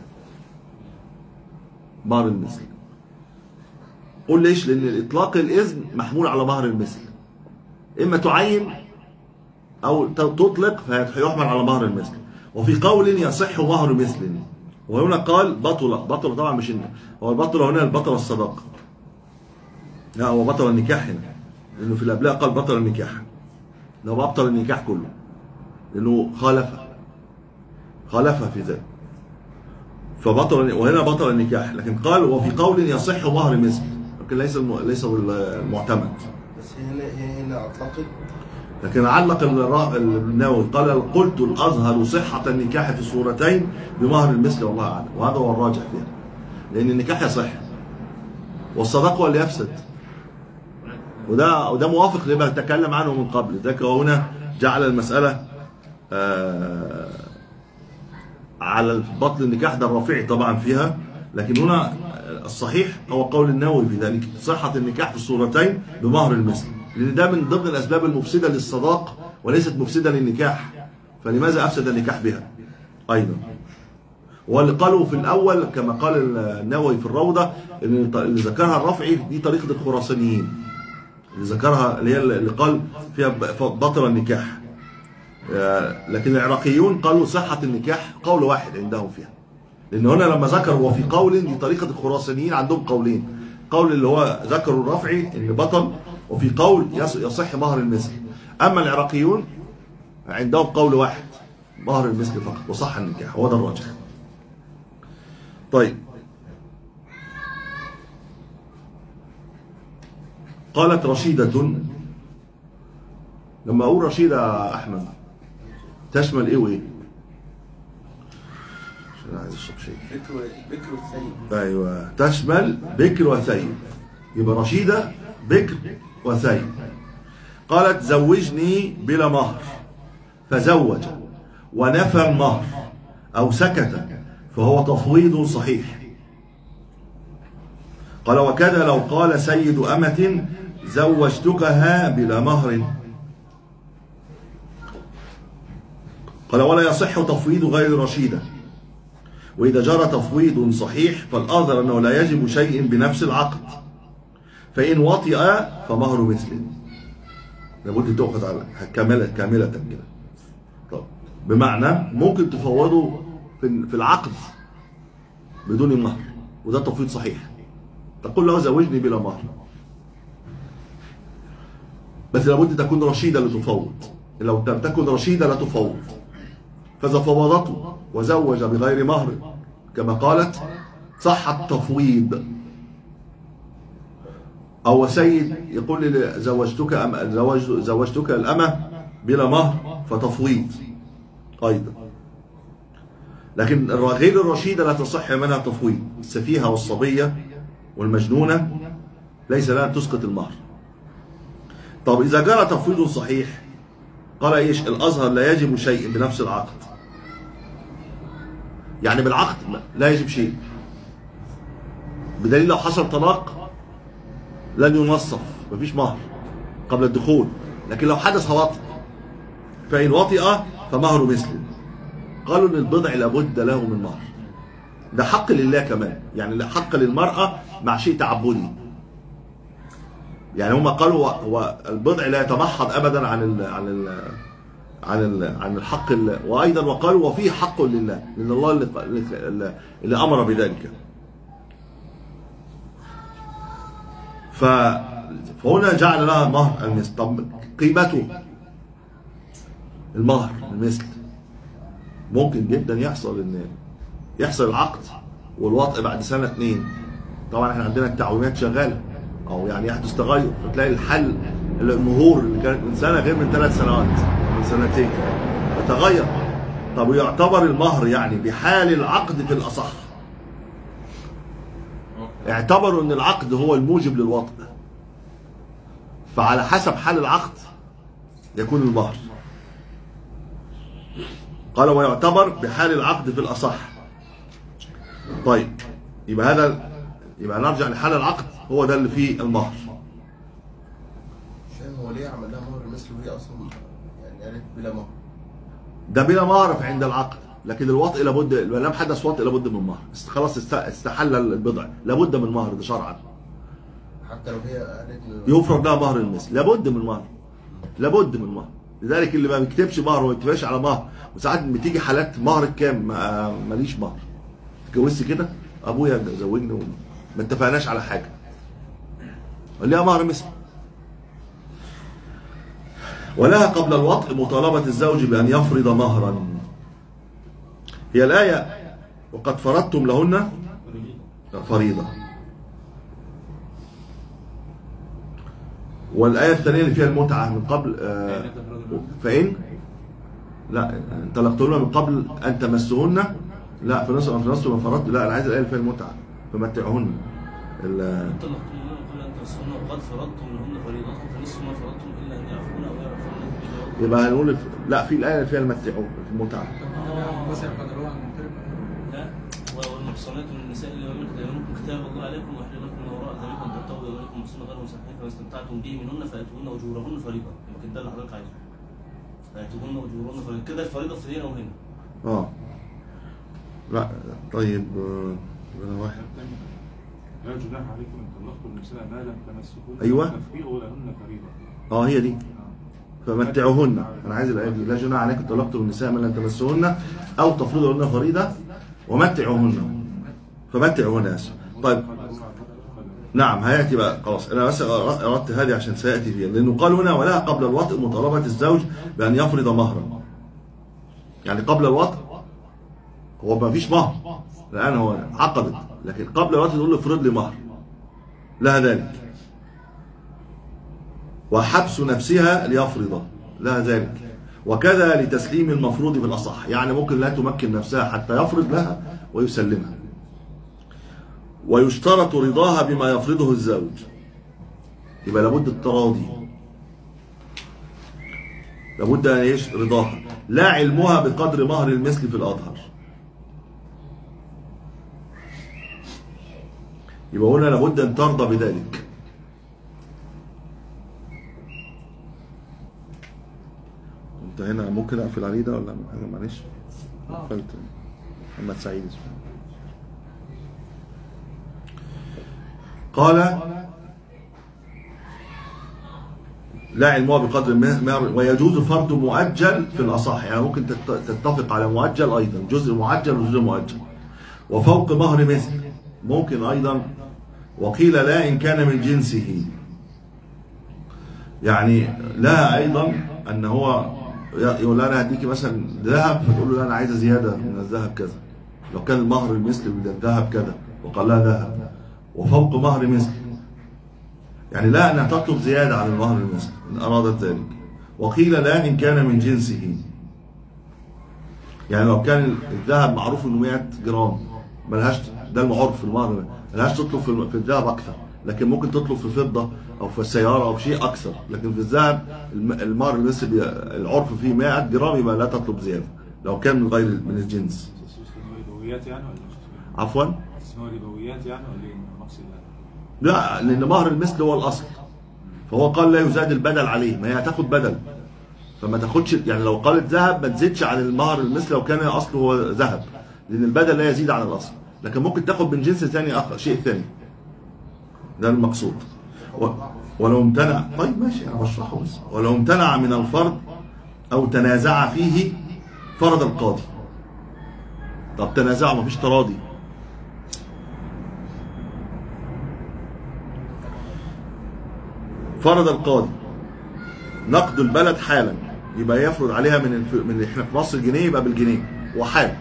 مهر المثل قول ليش لان اطلاق الاذن محمول على مهر المثل اما تعين او تطلق فيحمل على مهر المثل وفي قول يصح مهر مثل وهنا قال بطل بطل طبعا مش إن هو البطل هنا البطل الصداقه لا هو بطل النكاح هنا لانه في الابلاء قال بطل النكاح ده هو ابطل النكاح كله لانه خالف خالف في ذلك فبطل وهنا بطل النكاح لكن قال وفي قول يصح مهر مثل لكن ليس الم- ليس المعتمد بس هنا هي هنا اطلقت لكن علق الرا- النووي قال قلت الازهر صحه النكاح في الصورتين بمهر المثل والله اعلم وهذا هو الراجح فيها لان النكاح يصح والصداق هو اللي يفسد وده وده موافق لما تكلم عنه من قبل ذاك هنا جعل المساله آه على بطل النكاح ده الرفيع طبعا فيها لكن هنا الصحيح هو قول النووي في ذلك صحة النكاح في الصورتين بمهر المثل لأن ده من ضمن الأسباب المفسدة للصداق وليست مفسدة للنكاح فلماذا أفسد النكاح بها أيضا واللي قالوا في الأول كما قال النووي في الروضة إن اللي ذكرها الرفعي دي طريقة الخراسانيين اللي ذكرها اللي هي اللي قال فيها بطل النكاح آه، لكن العراقيون قالوا صحة النكاح قول واحد عندهم فيها لأن هنا لما ذكروا وفي قول دي طريقة الخراسانيين عندهم قولين قول اللي هو ذكروا الرفعي إن بطل وفي قول يص- يصح مهر المثل أما العراقيون عندهم قول واحد مهر المثل فقط وصح النكاح هو ده الراجح طيب قالت رشيدة لما أقول رشيدة يا أحمد تشمل إيه وإيه؟ عشان عايز أشرب شيء بكر بكر الثيب ايوه تشمل بكر وثيب يبقى رشيده بكر وثيب قالت زوجني بلا مهر فزوج ونفى المهر او سكت فهو تفويض صحيح قال وكذا لو قال سيد أمة زوجتكها بلا مهر قال ولا يصح تفويض غير رشيده وإذا جرى تفويض صحيح فالأظهر أنه لا يجب شيء بنفس العقد فإن وطئ فمهر مثل لابد تأخذ على كاملة كاملة كده طب بمعنى ممكن تفوضه في في العقد بدون مهر وده تفويض صحيح تقول له زوجني بلا مهر بس لابد تكون رشيدة لتفوض لو لم تكن رشيدة لا تفوض فإذا فوضته وزوج بغير مهر كما قالت صح التفويض أو سيد يقول لي زوجتك أم زوج زوجتك الأمة بلا مهر فتفويض أيضا لكن غير الرشيدة لا تصح منها تفويض السفيهة والصبية والمجنونة ليس لها أن تسقط المهر طب إذا جرى تفويض صحيح قال إيش الأزهر لا يجب شيء بنفس العقد يعني بالعقد لا يجب شيء بدليل لو حصل طلاق لن ينصف مفيش مهر قبل الدخول لكن لو حدث وطئ فإن وطئ فمهر مثله قالوا ان البضع لابد له من مهر ده حق لله كمان يعني حق للمرأة مع شيء تعبدي يعني هم قالوا هو- هو البضع لا يتمحض ابدا عن ال عن ال عن ال عن الحق ال وايضا وقالوا وفيه حق لله لان الله اللي, اللي, اللي امر بذلك ف فهنا جعل لها مهر المثل طب قيمته المهر المثل ممكن جدا يحصل ان يحصل العقد والوطء بعد سنه اتنين طبعا احنا عندنا التعويمات شغاله او يعني يحدث تغير فتلاقي الحل المهور اللي كانت من سنه غير من ثلاث سنوات من سنتين فتغير طب ويعتبر المهر يعني بحال العقد في الاصح اعتبروا ان العقد هو الموجب للوطء فعلى حسب حال العقد يكون المهر قال ويعتبر بحال العقد في الأصح طيب يبقى هذا يبقى نرجع لحال العقد هو ده اللي فيه المهر مش فاهم هو ليه عمل لها مهر مثل وهي اصلا يعني قالت بلا مهر ده بلا مهر عند العقد لكن الوطء لابد ما دام حدث وطء لابد من مهر است- خلاص است- استحل البضع لابد من مهر ده شرعا حتى لو هي قالت له يفرض لها مهر المثل لابد من مهر لابد من مهر لذلك اللي ما بيكتبش مهر وما بيكتبش على مهر وساعات بتيجي حالات مهر كام ما- ماليش مهر اتجوزت كده ابويا زوجني وما اتفقناش على حاجه ليها مهر مثل ولها قبل الوطء مطالبة الزوج بأن يفرض مهرا هي الآية وقد فرضتم لهن فريضة والآية الثانية اللي فيها المتعة من قبل آه، فإن لا انطلقتهن من قبل أن تمسهن لا في نص في نص ما فرضت لا أنا عايز الآية اللي فيها المتعة فمتعهن ال- طلقتموهن قبل ان تمسوهن وقد فرضتم لهن فريضتكم فنصف ما فرضتم الا ان يعفون او يعفون يبقى هنقول لا في الآية اللي فيها المتعون في المتعة وسع قدرها المغترب لا والمحصنات من النساء اللي لم يكن كتاب الله عليكم واحلوا لكم من وراء ذلك ان تبتغوا بأموالكم محصنة غير مسافحين فما استمتعتم به منهن فاتوهن اجورهن فريضة يمكن ده اللي حضرتك عايزه فاتوهن اجورهن فريضة كده الفريضة في هنا وهنا اه لا طيب آه، أنا واحد لا جناح عليكم ان طلقتم النساء ما لم تمسكوهن أيوة. تفريغوا لهن فريضه اه هي دي فمتعوهن انا عايز الايه دي لا جناح عليكم طلقتم النساء من لم تمسوهن او تفرضوا لهن فريضه ومتعوهن فمتعوهن اسف طيب نعم هياتي بقى خلاص انا بس اردت هذه عشان سياتي فيها لانه قال هنا ولها قبل الوطء مطالبه الزوج بان يفرض مهرا يعني قبل الوطء هو ما فيش مهر الان هو عقدت لكن قبل الوطء تقول له افرض لي مهر لها ذلك وحبس نفسها ليفرض لها ذلك وكذا لتسليم المفروض بالأصح يعني ممكن لا تمكن نفسها حتى يفرض لها ويسلمها ويشترط رضاها بما يفرضه الزوج يبقى لابد التراضي لابد ان ايش رضاها لا علمها بقدر مهر المثل في الاظهر يبقى هنا لابد ان ترضى بذلك انت هنا ممكن اقفل عليه ده ولا حاجه معلش قفلت محمد سعيد اسمه قال لا علمها بقدر المهر ويجوز فرض مؤجل في الاصح يعني ممكن تت- تتفق على مؤجل ايضا جزء مؤجل وجزء مؤجل وفوق مهر مثل ممكن ايضا وقيل لا ان كان من جنسه يعني لها ايضا ان هو يقول لها انا هديكي مثلا ذهب فتقول له لا انا عايزه زياده من الذهب كذا لو كان المهر المثل من الذهب كذا وقال لها ذهب وفوق مهر مثل يعني لا انها تطلب زياده عن المهر المثل ان ارادت ذلك وقيل لا ان كان من جنسه يعني لو كان الذهب معروف انه 100 جرام ملهاش ده المعروف في المهر ملهاش تطلب في الم- في الذهب اكثر لكن ممكن تطلب في فضه او في سياره او في شيء اكثر لكن في الذهب الم- المهر المثل بي- العرف فيه 100 جرام يبقى لا تطلب زياده لو كان من غير من الجنس اسمه ربويات يعني ولا مش عفوا اسمه ربويات يعني ولا ايه المقصد يعني؟ لا لان مهر المثل هو الاصل فهو قال لا يزاد البدل عليه ما هي هتاخد بدل فما تاخدش يعني لو قالت ذهب ما تزيدش عن المهر المثل لو كان اصله هو ذهب لان البدل لا يزيد عن الاصل لكن ممكن تاخد من جنس ثاني اخر شيء ثاني ده المقصود و... ولو امتنع طيب ماشي انا بشرحه بس ولو امتنع من الفرض او تنازع فيه فرض القاضي طب تنازعوا مفيش تراضي فرض القاضي نقد البلد حالا يبقى يفرض عليها من الف... من احنا في مصر جنيه يبقى بالجنيه وحال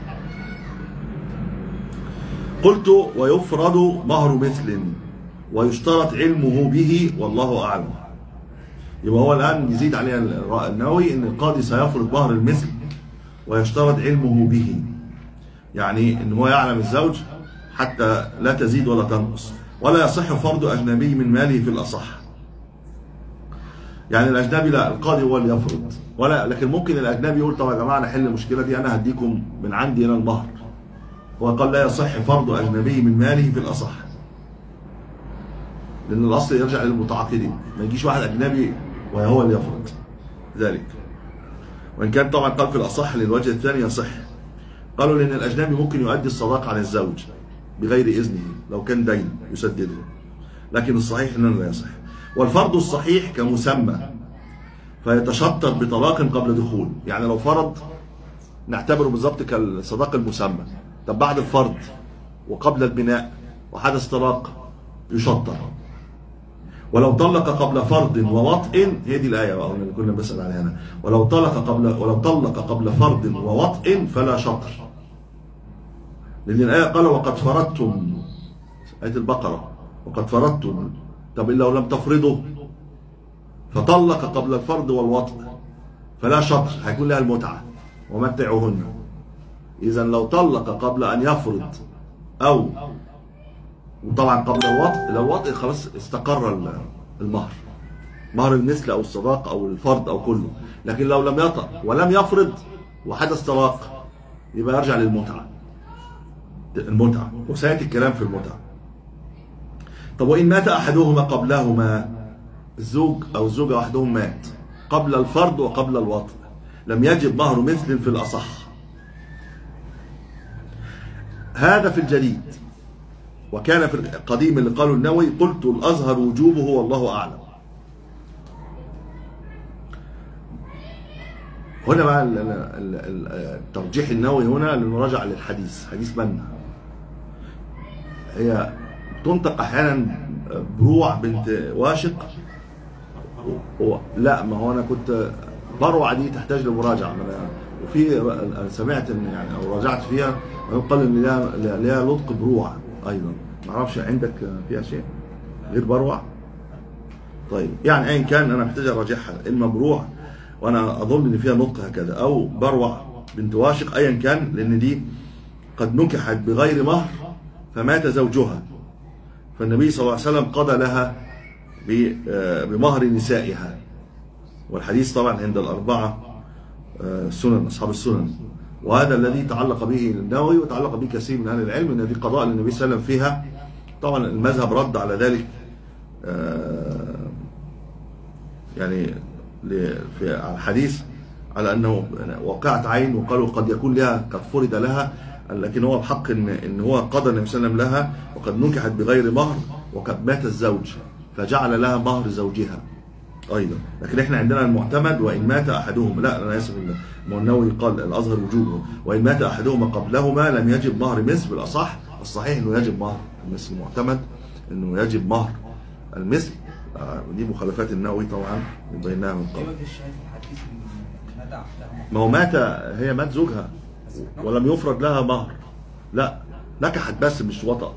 قلت ويفرض مهر مثل ويشترط علمه به والله اعلم يبقى هو الان يزيد عليها الر- النووي ان القاضي سيفرض مهر المثل ويشترط علمه به يعني ان هو يعلم الزوج حتى لا تزيد ولا تنقص ولا يصح فرض اجنبي من ماله في الاصح يعني الاجنبي لا القاضي هو اللي يفرض ولا لكن ممكن الاجنبي يقول طب يا جماعه نحل المشكله دي انا هديكم من عندي انا المهر هو قال لا يصح فرض اجنبي من ماله في الاصح لان الاصل يرجع للمتعاقدين ما يجيش واحد اجنبي وهو اللي يفرض ذلك وان كان طبعا قال في الاصح للوجه الثاني يصح قالوا لان الاجنبي ممكن يؤدي الصداق على الزوج بغير اذنه لو كان دين يسدده لكن الصحيح انه لا يصح والفرض الصحيح كمسمى فيتشطر بطلاق قبل دخول يعني لو فرض نعتبره بالظبط كالصداق المسمى طب بعد الفرض وقبل البناء وحدث طلاق يشطر ولو طلق قبل فرض ووطء هي دي الايه بقى اللي كنا بنسال عليها هنا ولو طلق قبل ولو طلق قبل فرض ووطء فلا شطر لان الايه قال وقد فرضتم ايه البقره وقد فرضتم طب لو لم تفرضوا فطلق قبل الفرض والوطء فلا شطر هيكون لها المتعه ومتعوهن اذا لو طلق قبل ان يفرض او وطبعا قبل الوطء لو الوطء خلاص استقر ال- المهر مهر المثل او الصداق او الفرض او كله لكن لو لم يطأ ولم يفرض وحدث طلاق يبقى يرجع للمتعه المتعه وسياتي الكلام في المتعه طب وان مات احدهما قبلهما الزوج او الزوجه واحدهم مات قبل الفرض وقبل الوطء لم يجب مهر مثل في الاصح هذا في الجديد وكان في القديم اللي قاله النووي قلت الازهر وجوبه والله اعلم هنا بقى ال- ال- ال- الترجيح النووي هنا للمراجعه للحديث حديث من هي تنطق احيانا بروع بنت واشق و... لا ما هو انا كنت بروع دي تحتاج لمراجعه ما أنا- وفي أنا سمعت ان يعني او راجعت فيها ويقال ان لها لها نطق بروع ايضا ما اعرفش عندك فيها شيء غير بروع طيب يعني ايا كان انا محتاج اراجعها اما بروع وانا اظن ان فيها نطق هكذا او بروع بنت واشق ايا كان لان دي قد نكحت بغير مهر فمات زوجها فالنبي صلى الله عليه وسلم قضى لها ب- آه، بمهر نسائها والحديث طبعا عند الأربعة آه، سنن أصحاب السنن وهذا الذي تعلق به النووي وتعلق به كثير من أهل العلم أن دي قضاء للنبي صلى الله عليه وسلم فيها طبعا المذهب رد على ذلك آه، يعني ل- في على الحديث على انه وقعت عين وقالوا قد يكون لها قد فرض لها لكن هو بحق ان ان هو قضى النبي صلى الله عليه وسلم لها وقد نكحت بغير مهر وقد مات الزوج فجعل لها مهر زوجها ايضا لكن احنا عندنا المعتمد وان مات احدهما لا انا اسف بالله ما هو النووي قال الازهر وجوبه وان مات احدهما قبلهما لم يجب مهر مثل بالاصح الصحيح انه يجب مهر المثل المعتمد انه يجب مهر المثل آه، ودي مخالفات النووي طبعا بيناها من ايه قبل وجه الشاهد في الحديث ان مدى احدهما ما هو مات هي مات زوجها ولم يفرض لها مهر لا نكحت بس مش وطأت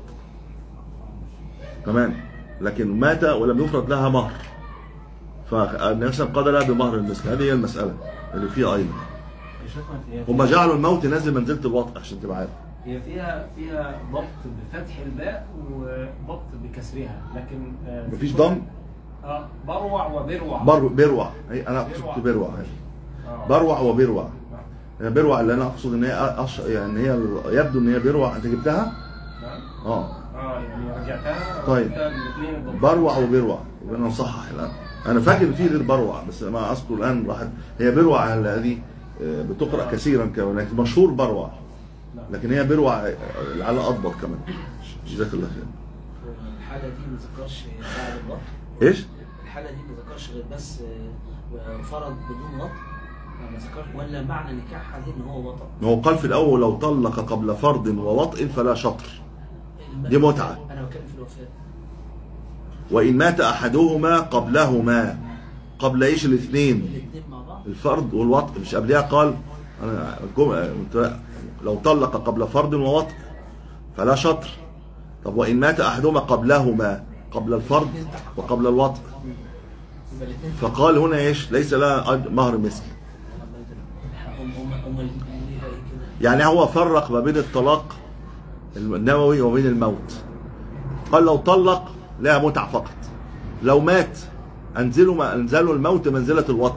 كمان لكن مات ولم يفرض لها مهر فالنبي صلى الله عليه وسلم قضى لها بمهر المثل هذه هي المسألة اللي فيها أيضا يا شيخنا في- هم جعلوا الموت نازل منزلة الوطء عشان تبقى عارف هي فيها فيها ضبط بفتح الباء وضبط بكسرها لكن آه، في مفيش كل- ضم اه بروع وبروع بر بروع أي انا اقصد بروع آه. بروع وبروع هي بروع اللي انا اقصد ان هي أش... يعني هي ال- يبدو ان هي بروع انت جبتها نعم اه اه يعني رجعتها طيب. رجعتها الاثنين الضبط. بروع وبروع يبقى انا نصحح الان انا فاكر إن في غير بروع بس ما اذكر الان راحت هي بروع الذي آه، بتقرا كثيرا كمان لكن مشهور بروع لكن هي بروع آه، لعل اضبط كمان جزاك الله خير الحالة دي ما ذكرش بعد الوقت ايش؟ الحالة دي ما ذكرش غير بس آه، فرض بدون وطء ما ذكرش ولا معنى نكاحها دي ان هو وطء هو قال في الاول لو طلق قبل فرض ووطء فلا شطر دي متعة. انا بتكلم في الوفاة وان مات احدهما قبلهما قبل ايش الاثنين الاثنين مع بعض الفرض والوطء مش قبلها قال انا الجمعة لو طلق قبل فرض ووطء فلا شطر طب وان مات احدهما قبلهما قبل الفرض وقبل الوطء يبقى الاثنين فقال هنا ايش ليس لها أج- مهر مثل هم هم هم ليها ايه كده يعني هو فرق ما بين الطلاق النووي وبين الموت قال لو طلق لها متعة فقط لو مات انزلوا ما انزلوا الموت منزلة الوطن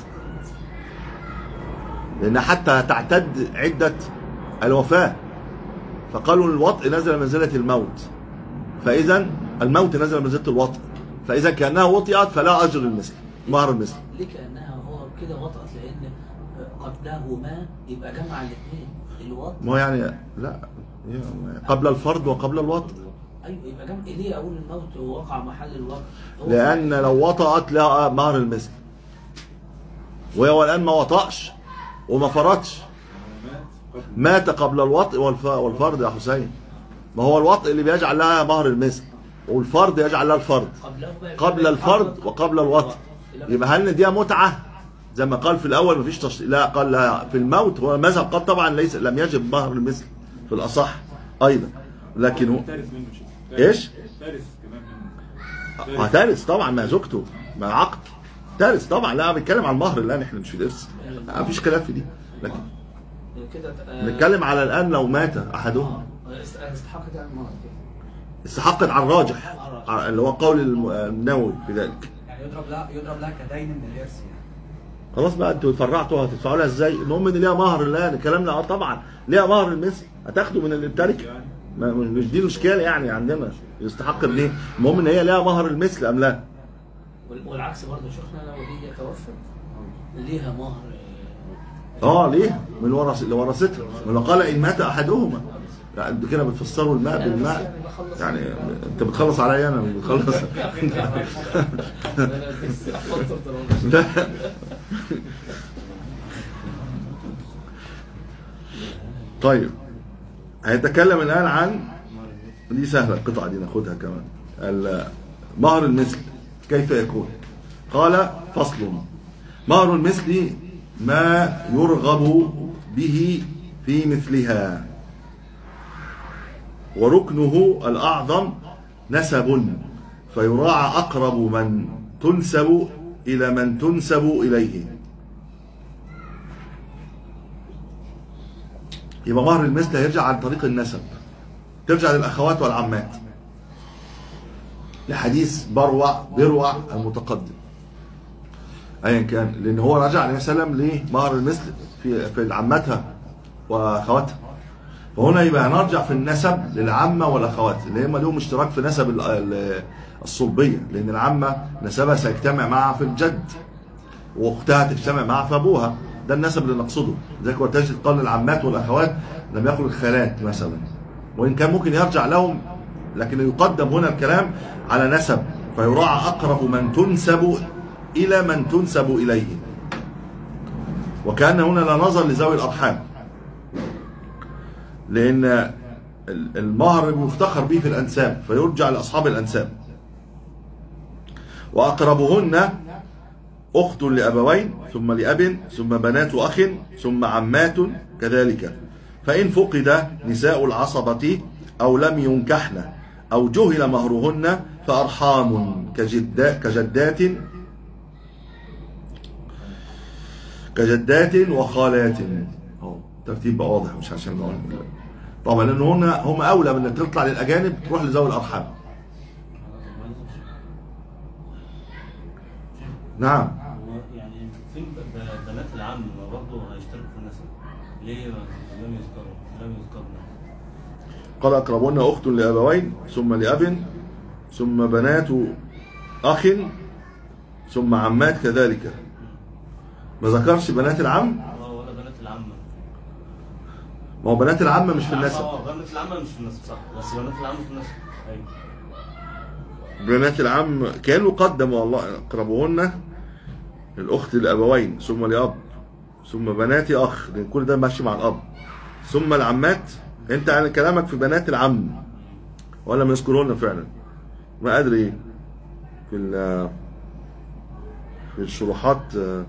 لان حتى تعتد عدة الوفاة فقالوا الوطء نزل منزلة الموت فاذا الموت نزل منزلة الوطء فاذا كانها وطئت فلا اجر المثل مهر المثل ليه كانها هو كده وطأت لان قبلهما يبقى جمع الاثنين الوطء ما هو يعني لا هي قبل الفرض وقبل الوطء ايوه يبقى جمع ليه اقول الموت وقع محل الوطء هو لأن لو وطأت لها مهر المثل وهو الآن ما وطأش وما فرضش مات قبل الوطء والف- والفرض يا حسين ما هو الوطء اللي بيجعل لها مهر المثل والفرض يجعل لها الفرض قبلهما قبل الفرض وقبل الوطء يبقى هل دي متعة زي ما قال في الأول مفيش تش... لا قال لا في الموت هو المذهب قال طبعا ليس لم يجب مهر المثل في الأصح أيضا لكن هو تارث منه شيء إيش؟ تارث كمان منه اه تارث طبعا مع زوجته مع عقد تارث طبعا لا بنتكلم عن المهر الان احنا مش في الارث ما فيش خلاف في دي لكن كده آه، نتكلم على الان لو مات احدهم آه، است- استحقت يعني المرض كده استحقت على الراجح ع- اللي هو قول الم- النووي في ذلك يعني يضرب لها يضرب لها كدين من الارث يعني خلاص بقى انتوا اتفرعتوا هتدفعوا لها ازاي؟ المهم ان ليها مهر الان الكلام ده اه طبعا ليها مهر المثل هتاخده من التركه ما- مش دي الاشكال يعني عندنا يستحق منين؟ المهم ان هي ليها مهر المثل ام لا؟ وال- والعكس برضه شفنا لو هي توفت ليها مهر اه ليه؟ من ورث اللي ورثتها من قال ان مات احدهما يعني انتوا كده بتفسروا الماء يعني بس بالماء يعني بخلص يعني انت بتخلص عليا انا مش بتخلص لا طيب هيتكلم الان عن دي سهله القطعه دي ناخدها كمان ال- مهر المثل كيف يكون قال فصل مهر المثل ما يرغب به في مثلها وركنه الأعظم نسب فيراعى أقرب من تنسب إلى من تنسب إليه يبقى مهر المثل هيرجع عن طريق النسب ترجع للأخوات والعمات لحديث بروع بروع المتقدم ايا كان لان هو رجع عليه وسلم لمهر المثل في في عمتها واخواتها فهنا يبقى هنرجع في النسب للعمه والاخوات اللي هم لهم اشتراك في نسب ال- ال- الصلبيه لان العمه نسبها سيجتمع معها في الجد واختها تجتمع معها في ابوها ده النسب اللي نقصده زي ما تجد قال العمات والاخوات لم يقل الخالات مثلا وان كان ممكن يرجع لهم لكن يقدم هنا الكلام على نسب فيراعى اقرب من تنسب الى من تنسب اليه وكان هنا لا نظر لذوي الارحام لان ال- المهر يفتخر به في الانساب فيرجع لاصحاب الانساب واقربهن اخت لابوين ثم لاب ثم بنات اخ ثم عمات كذلك فان فقد نساء العصبه او لم ينكحن او جهل مهرهن فارحام كجدا كجدات كجدات وخالات اهو ترتيب بقى واضح مش عشان نقول طبعا لان هم هم اولى من انك تطلع للاجانب تروح لذوي الارحام نعم هو يعني فين ب- ب- بنات العم برضه هيشتركوا في النسب ليه ما- لم يذكروا لم يذكروا قال أقربهن أخت لأبوين ثم لأب ثم بنات أخ ثم عمات كذلك ما ذكرش بنات العم اه ولا بنات العم ما هو بنات العم مش في النسب اه بنات العم مش في النسب صح بس بنات العم في النسب ايوه بنات العم كانوا قدموا الله أقربهن الأخت لأبوين ثم لأب ثم بنات أخ لأن كل ده ماشي مع الأب ثم العمات أنت عن كلامك في بنات العم ولا ما يذكرون فعلا ما أدري إيه في ال- في الشروحات آه،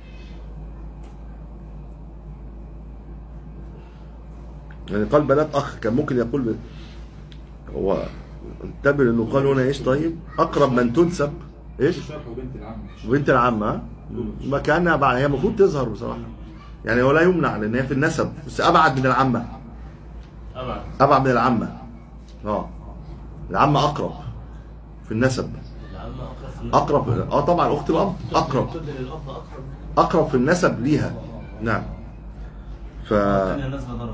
يعني قال بنات أخ كان ممكن يقول ب- هو انتبه انه قال هنا ايش طيب اقرب من تنسب ايش الشرح وبنت العم بنت العم ها ما كانها بعد هي المفروض تظهر بصراحه يعني هو لا يمنع لان هي في النسب بس ابعد من العمه ابعد ابعد من العمه اه العمه اقرب في النسب العم اقرب في النسب اقرب اه طبعا اخت الاب اقرب تدي للاب اقرب اقرب في النسب ليها نعم ف الثانيه نازله درجه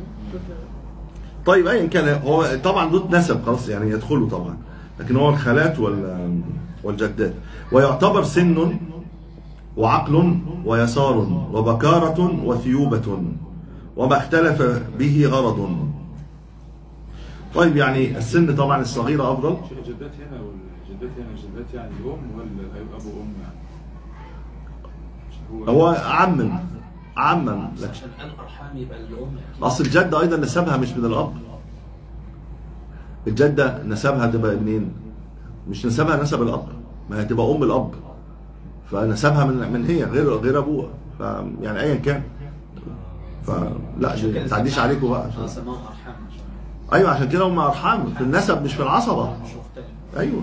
طيب ايا كان هو طبعا دول نسب خلاص يعني يدخلوا طبعا لكن هو الخالات وال والجدات ويعتبر سن وعقل ويسار وبكارة وثيوبة وما اختلف به غرض طيب يعني السن طبعا الصغيرة أفضل شيخ الجدات هنا والجدات هنا الجدات يعني الام ولا ابو وام يعني مش هو عمم عمم لك عشان الارحام يبقى الام اكيد اصل الجده ايضا نسبها مش من الاب الجده نسبها تبقى منين مش نسبها نسب الاب ما هي تبقى ام الاب فنسبها من من هي غير غير ابوها ف يعني ايا كان فلا دي ما تعديش عليكم بقى اه عشان سماهم ارحام عشان ايوه عشان كده هم ارحام في النسب مش في العصبه مش مختلف ايوه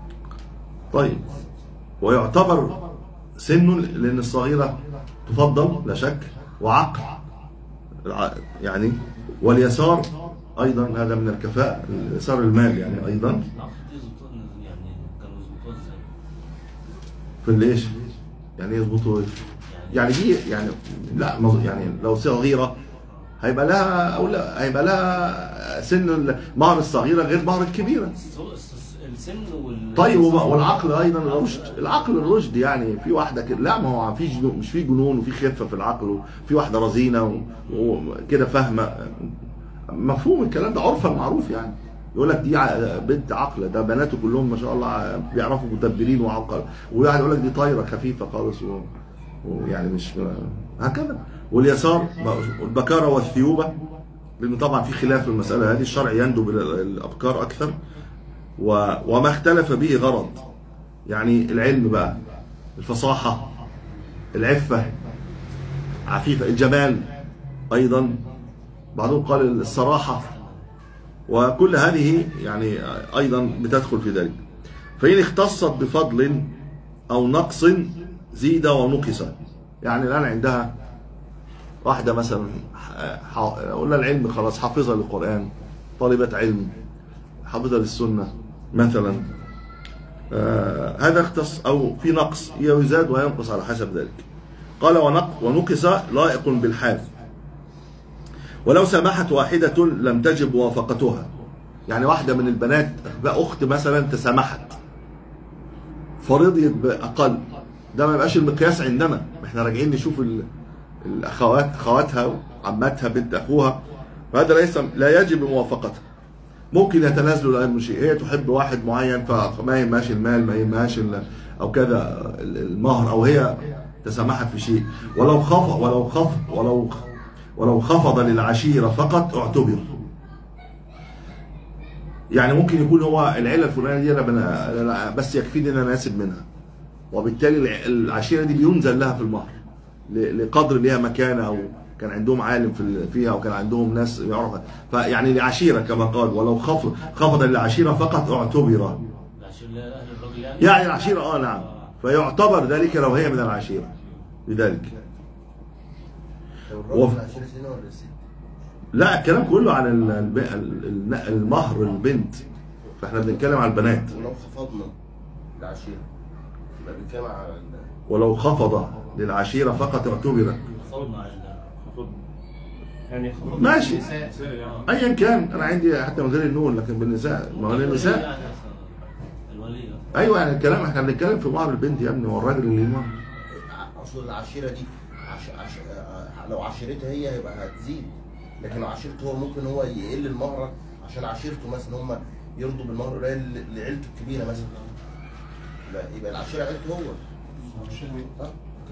طيب ويعتبر سن لان الصغيره تفضل لا شك وعقل الع- يعني واليسار ايضا هذا من الكفاءه يسار المال يعني ايضا العقد دي يظبطوها يعني كانوا يظبطوها ازاي؟ في الايش يعني إيه يظبطوا ايه يعني دي يعني لا مظ- يعني لو صغيره هيبقى لها او لا هيبقى لها سن المهر الصغيره غير مهر الكبيره الس- الس- السن وال طيب وما- والعقل ايضا الرشد العقل الرشد يعني في واحده كده لا ما هو في جنون مش في جنون وفي خفه في العقل وفي واحده رزينه و- وكده فاهمه مفهوم الكلام ده عرفا معروف يعني يقول لك دي ع- بنت عقله ده بناته كلهم ما شاء الله بيعرفوا مدبرين وعقل وواحد يقول لك دي طايره خفيفه خالص و- ويعني مش هكذا واليسار البكاره والثيوبه لانه طبعا في خلاف في المساله هذه الشرع يندب الى الابكار اكثر و... وما اختلف به غرض يعني العلم بقى الفصاحة العفة عفيفة الجمال أيضا بعضهم قال الصراحة وكل هذه يعني أيضا بتدخل في ذلك فإن اختصت بفضل أو نقص زيد ونقص يعني الآن عندها واحدة مثلا ح- قلنا العلم خلاص حافظة للقرآن طالبة علم حافظة للسنة مثلا آه هذا اختص أو في نقص يزاد وينقص على حسب ذلك قال ونق ونقص لائق بالحال ولو سمحت واحدة لم تجب موافقتها يعني واحدة من البنات بقى أخت مثلا تسامحت فرضيت بأقل ده ما يبقاش المقياس عندنا احنا راجعين نشوف ال- الأخوات أخواتها وعماتها بنت أخوها فهذا ليس لا يجب موافقتها ممكن يتنازلوا لأنه شيء هي تحب واحد معين فما يهمهاش المال ما يهمهاش ال- أو كذا المهر أو هي تسامحت في شيء ولو خفض ولو خفض ولو ولو خفض للعشيرة فقط اعتبر يعني ممكن يكون هو العيلة الفلانية دي أنا بنا- أنا بس يكفيني إن أنا ناسب منها وبالتالي الع- العشيرة دي بينزل لها في المهر ل- لقدر ليها مكانة أو كان عندهم عالم في ال- فيها او كان عندهم ناس يعرف فيعني لعشيره كما قال ولو خفض خفض للعشيره فقط اعتبر عشان لا اهل الراجل يعني يعني العشيره اه نعم فيعتبر ذلك لو هي من العشيره لذلك لو وف- الراجل 20 سنه ولا الست لا الكلام كله عن ال- الب- ال- ال- المهر البنت فاحنا بنتكلم على البنات ولو خفضنا العشيره يبقى بنتكلم على ال- ولو خفض للعشيرة فقط اعتبر خفضنا على خفض يعني خفض ماشي النساء. سريع يعني ايا كان انا عندي حتى من غير النون لكن بالنساء ما هو النساء يعني الولي ايوه يعني الكلام احنا بنتكلم في مهر البنت يا ابني هو الراجل اللي ليه مهر اصل العشيره دي عش... عش... آه، لو عشيرتها هي هيبقى هتزيد لكن لو عشيرته هو ممكن هو يقل المهر عشان عشيرته مثلا هم يرضوا بالمهر قليل ل- لعيلته الكبيره مثلا يبقى, يبقى العشيره عيلته هو ها؟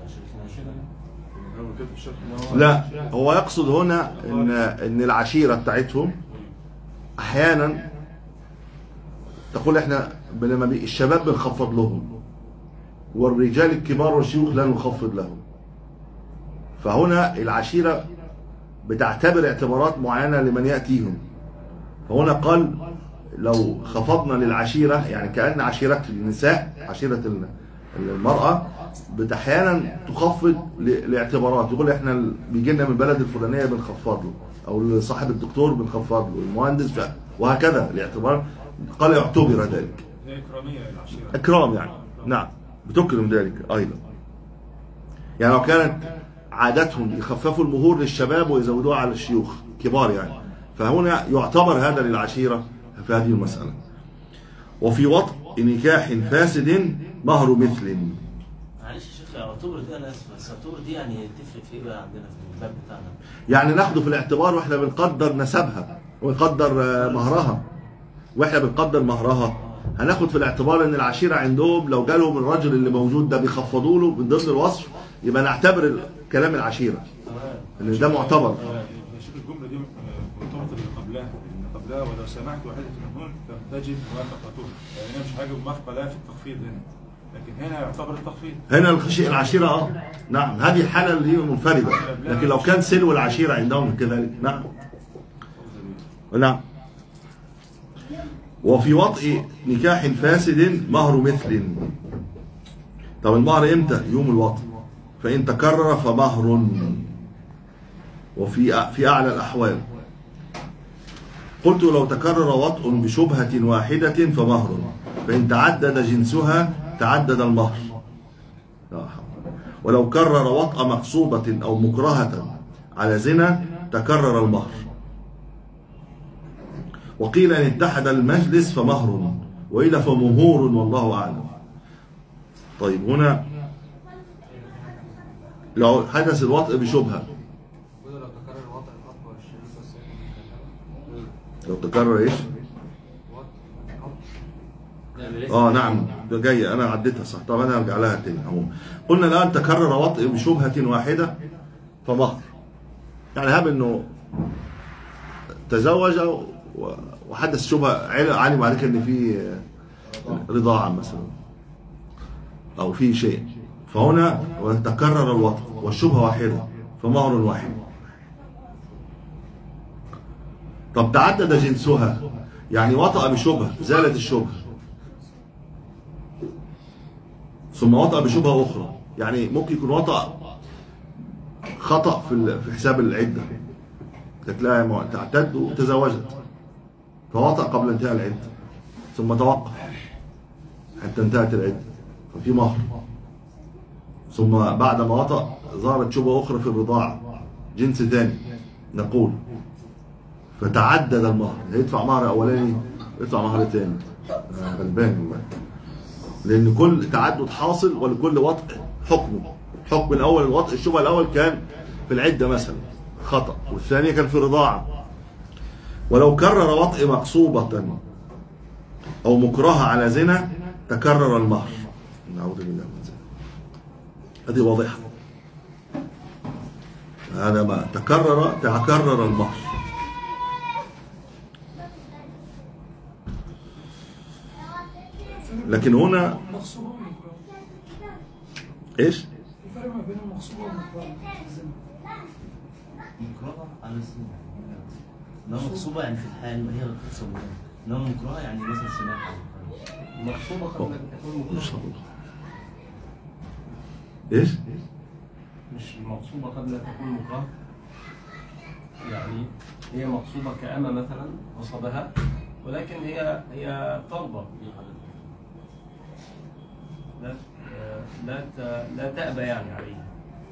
هو كده الشرح إن هو- لا هو يقصد هنا ان ان العشيره بتاعتهم احيانا تقول احنا لما بي- الشباب بنخفض لهم والرجال الكبار والشيوخ لا نخفض لهم فهنا العشيره بتعتبر اعتبارات معينه لمن ياتيهم فهنا قال لو خفضنا للعشيره يعني كان عشيره النساء عشيره ال- المراه بت- احيانا تخفض ل- لاعتبارات يقول احنا ال- بيجي لنا من البلد الفلانيه بنخفض له او صاحب الدكتور بنخفض له المهندس ف- وهكذا لاعتبار قال يعتبر ذلك هي إكرامية للعشيرة اكرام يعني نعم بتكرم ذلك ايضا يعني لو كانت عادتهم يخففوا المهور للشباب ويزودوها على الشيوخ كبار يعني فهنا يعتبر هذا للعشيره في هذه المساله وفي وطء نكاح فاسد مهر مثل معلش يا شيخ اعتبر دي انا اسف بس اعتبر دي يعني تفرق في ايه بقى عندنا في الباب بتاعنا يعني ناخده في الاعتبار واحنا بنقدر نسبها ونقدر آه، مهرها واحنا بنقدر مهرها هناخد في الاعتبار ان العشيره عندهم لو جالهم الرجل اللي موجود ده بيخفضوا له من ضمن الوصف يبقى نعتبر ال- كلام العشيره ان ده معتبر آه، يا شيخ الجملة دي آه، مرتبطة باللي قبلها اللي قبلها ولو سمعت واحدة منهن لم تجد موافقته يعني هنا مش حاجة موافقة لها في التخفيض هنا لكن هنا يعتبر التخفيض هنا الخشي العشيره اه نعم هذه الحاله اللي هي منفرده لكن لو كان سلو العشيره عندهم كذلك نعم نعم وفي وطء نكاح فاسد مهر مثل طب المهر امتى يوم الوطء فان تكرر فمهر وفي في اعلى الاحوال قلت لو تكرر وطء بشبهة واحدة فمهر فإن تعدد جنسها تعدد المهر لا حول. ولو كرر وطأ مقصوبة أو مكرهة على زنا تكرر المهر وقيل إن اتحد المجلس فمهر وإلا فمهور والله أعلم طيب هنا لو حدث الوطء بشبهة وده لو تكرر الوضع الأب والشريك والسيد لو تكرر ايش؟ اه نعم ده جاية انا عديتها صح طب انا ارجع لها تاني اهو قلنا الان تكرر وطئ بشبهة واحدة فمهر يعني هاب انه تزوج و- وحدث شبهة عل- علم عليك ان في رضاعة مثلا او في شيء فهنا تكرر الوطئ والشبهة واحدة فمهر واحد طب تعدد جنسها يعني وطأ بشبهة زالت الشبهة ثم وطأ بشبهة أخرى يعني ممكن يكون وطأ خطأ في ال- في حساب العدة قالت لها يا مع- تعتد وتزوجت فوطأ قبل انتهاء العدة ثم توقف حتى انتهت العدة ففي مهر ثم بعد ما وطأ ظهرت شبهة أخرى في الرضاعة جنس ثاني نقول فتعدد المهر هيدفع مهر اولاني يدفع مهر ثاني آه، غلبان والله لان كل تعدد حاصل ولكل وطء حكمه حكم الاول الوطء الشبهه الاول كان في العده مثلا خطا والثانيه كان في رضاعه ولو كرر وطء مقصوبه او مكرهه على زنا تكرر المهر نعوذ بالله من ذلك هذه واضحه هذا ما تكرر تكرر المهر لكن هنا مغصوبة ومكروه ايش؟ الفرق ما بين المغصوبة والمكروه الزنا. مكروهة على السنة لو مغصوبة يعني في الحال وهي غير منها لو مكروهة يعني مثلا سماحة مغصوبة قبل أن تكون مش مكروهة هقول. ايش؟ مش مغصوبة قبل أن تكون مكروهة يعني هي مغصوبة كأمة مثلا غصبها ولكن هي هي طالبة لا لا ت- لا تأبى يعني عليه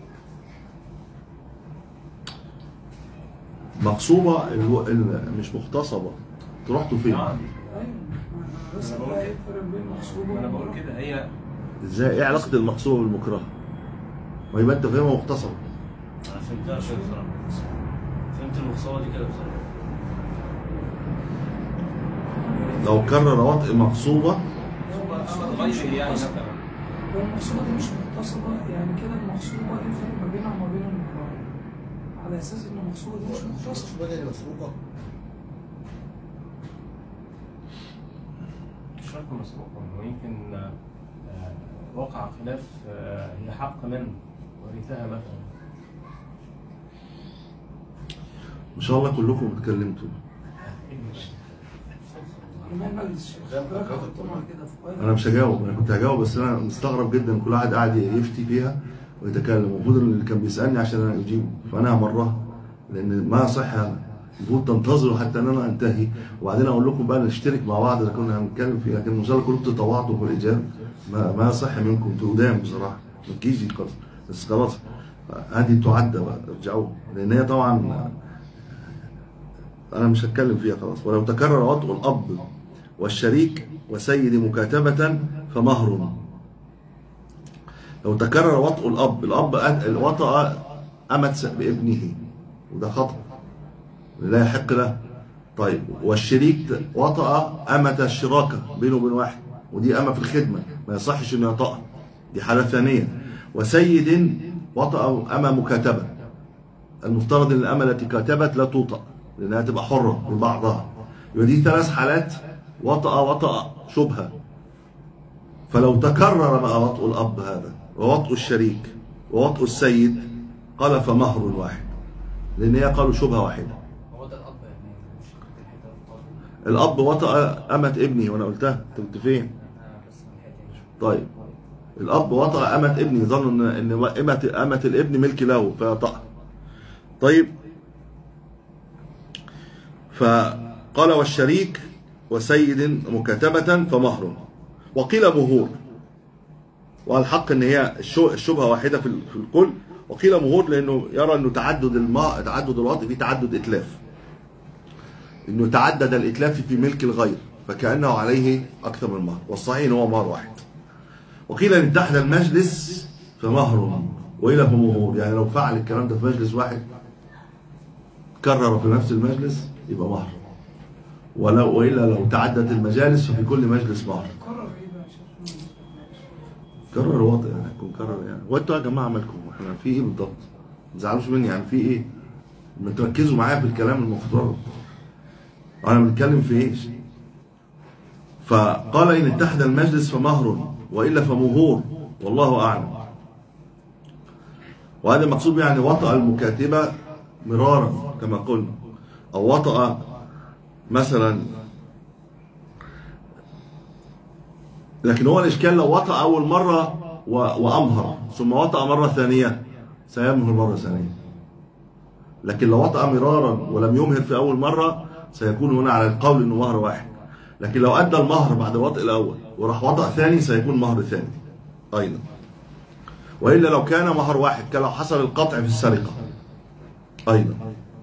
مغصوبة الو... ال... مش مغتصبة انتوا رحتوا فين؟ آه، ايوه ما- بس أنا بقول بقى كده. يفرق بين مغصوبه أنا بقول ومكرهة. كده هي ازاي ايه علاقة المغصوبة بالمكرهة؟ ما يبقى انت فاهمها مغتصبة انا فهمتها كده بصراحه فهمت المغصوبه دي كده بصراحه لو كرر وطء مغصوبة غير يعني مثلا لو المغصوبه دي مش مغتصبه يعني كده المغصوبه ايه الفرق ما بينها وما بين المكرهه على اساس ان المغصوبه دي مش مغتصبه المغصوبة دي اللي مسروقة مش شرط مسروقة ويمكن آه، وقع خلاف آه، هي حق من ورثها مثلا ما شاء الله كلكم اتكلمتوا امام مجلس الشيخ زي ما حضرتك حضرتك حطيتها كده في وقت. انا مش هجاوب انا كنت هجاوب بس انا مستغرب جدا كل واحد قاعد يفتي فيها ويتكلم المفروض اللي كان بيسالني عشان انا اجيب فانا همرها لان ما يصح انا المفروض تنتظروا حتى ان انا انتهي وبعدين اقول لكم بقى نشترك مع بعض اذا كنا هنتكلم فيها لكن ان شاء الله كلكم تتواضعوا في الاجابه ما ما يصح منكم انتوا قدام بصراحه ما تجيش خالص بس خلاص هذه تعدى بقى ارجعوا لان هي طبعا انا مش هتكلم فيها خلاص ولو تكرر وطء الاب والشريك وسيد مكاتبة فمهر لو تكرر وطء الأب الأب أت- وطأ أمت بابنه وده خطأ لا يحق له طيب والشريك وطأ أمة الشراكة بينه وبين واحد ودي أمة في الخدمة ما يصحش إنه يطأها دي حالة ثانية وسيد وطأ أمة مكاتبة المفترض ان الامه التي كاتبت لا توطأ لانها تبقى حره لبعضها يبقى دي ثلاث حالات وطأ وطأ شبهه فلو تكرر بقى وطء الاب هذا ووطء الشريك ووطء السيد قال فمهر واحد لان هي قالوا شبهه واحده هو ده الاب يعني مش الحته اللي الاب وطأ امه ابني وانا قلتها انت كنت فين بس من الحته دي طيب الاب وطأ امه ابني ظنوا ان ان امه امه الابن ملك له فيطأ طيب فقال والشريك وسيد مكاتبة فمهر وقيل مهور والحق ان هي الشو- الشبهه واحده في ال- في الكل وقيل مهور لانه يرى انه تعدد الماء تعدد الوطء في تعدد اتلاف انه تعدد الاتلاف في ملك الغير فكانه عليه اكثر من مهر والصحيح ان هو مهر واحد وقيل ان اتحد المجلس فمهر والى فمهور يعني لو فعل الكلام ده في مجلس واحد كرر في نفس المجلس يبقى مهر ولو والا لو تعدت المجالس ففي كل مجلس مهر قرر ايه بقى يا شيخ؟ كرر وضع يعني يكون كرر يعني وانتوا يا جماعه مالكم احنا في ايه بالضبط؟ ما تزعلوش مني يعني في ايه؟ ما تركزوا معايا في الكلام المفترض انا بنتكلم في ايش؟ فقال ان اتحد المجلس فمهر والا فمهور والله اعلم وهذا المقصود يعني وطأ المكاتبه مرارا كما قلنا او وطأ مثلا لكن هو الاشكال لو وطأ اول مره و... وامهر ثم وطأ مره ثانيه سيمهر مره ثانيه لكن لو وطأ مرارا ولم يمهر في اول مره سيكون هنا على القول انه مهر واحد لكن لو ادى المهر بعد الوطء الاول وراح وطأ ثاني سيكون مهر ثاني ايضا والا لو كان مهر واحد كان لو حصل القطع في السرقه ايضا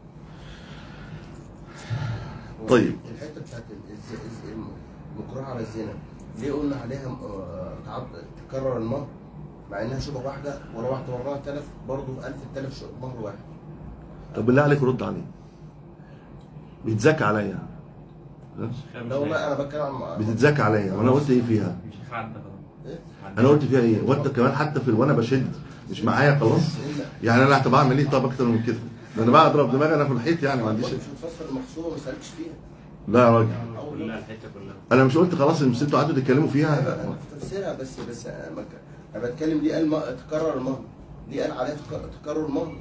طيب الحته بتاعت ال- الز- الز- المكروه على الزنا ليه قلنا عليها آه، تعد- تكرر المهر مع انها شبه واحده ورا واحده وراها تلف برضه 1000 التلف ش- مهر واحد طب بالله عليك رد عليه بيتزكى عليا ها؟ لا والله انا بتكلم عن بتتزكى عليا وانا قلت ايه فيها مش عدى خلاص إيه؟ انا قلت فيها ايه وانت كمان حتى في وانا بشد مش معايا خلاص يعني انا هتبقى اعمل ايه طب اكتر من كده ده انا بقى اضرب دماغي انا في الحيط يعني ما عنديش مش بتفسر المخصوبه ما سالتش فيها لا يا راجل أول كلها الحته كلها انا مش قلت خلاص ان انتوا قعدتوا تتكلموا فيها انا في تفسيرها بس بس أنا بك- انا بتكلم ليه قال ما- تكرر المهر ليه قال عليها تك- تكرر المهر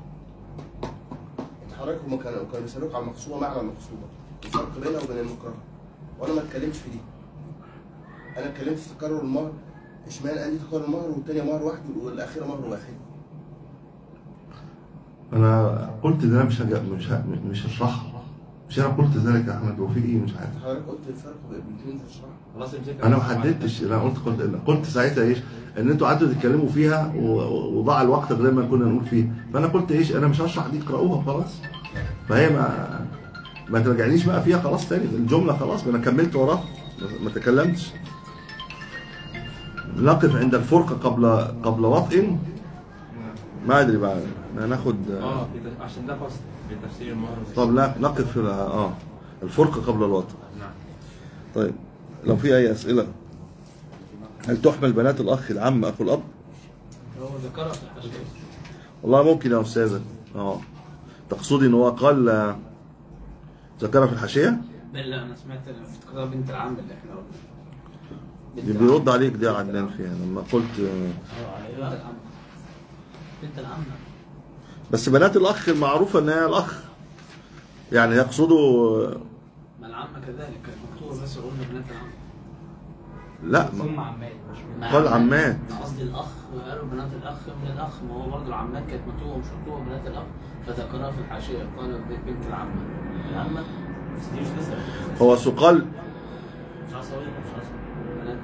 انت حضرتك هم كانوا كانوا بيسالوك على المخصوبه معنى المخصوبه الفرق بينها وبين المكره وانا ما اتكلمتش في دي انا اتكلمت في تكرر المهر اشمعنى قال لي تكرر المهر والتانية مهر واحد والاخيره مهر واحد انا قلت ده مش هج... مش ه... مش هشرحها مش انا قلت ذلك يا احمد وفي ايه مش عارف حضرتك قلت الفرق بين الاثنين في الشرح خلاص امسكها انا ما حددتش انا قلت قلت قلت ساعتها ايش ان انتوا قعدتوا تتكلموا فيها و- وضاع الوقت غير ما كنا نقول فيه فانا قلت ايش انا مش هشرح دي اقراوها خلاص فهي ما ما ترجعنيش بقى فيها خلاص تاني الجمله خلاص ما انا كملت وراها ما- ما تكلمتش نقف عند الفرقه قبل قبل وطئ ما ادري بقى هناخد اه في تف- عشان ده فصل في تفسير المهر طب لا نقف في ال- اه الفرقه قبل الوطئ نعم طيب لو في اي اسئله هل تحمل بنات الاخ العم اخو الاب هو ذكرها في الحاشيه والله ممكن يا استاذه اه تقصدي ان هو قال آه، ذكرها في الحاشيه لا لا انا سمعت افتكرها بنت العم اللي احنا قلنا بنت اللي بيرد عليك ده عدنان فيها لما قلت آه، بنت العم بنت العم بس بنات الاخ المعروفه ان هي الاخ يعني يقصدوا آه، ما العم كذلك كانت مكتوبه بس قلنا بنات العم لا ثم عمال ما- قال عمات. ما قصدي الاخ قالوا بنات الاخ من الاخ ما هو برضه العمات كانت مكتوبه مش مكتوبه بنات الاخ فذكرها في الحاشيه قال بنت العمه العمه بس دي مش لسه هو سقال مش عصبية مش عصبية بنات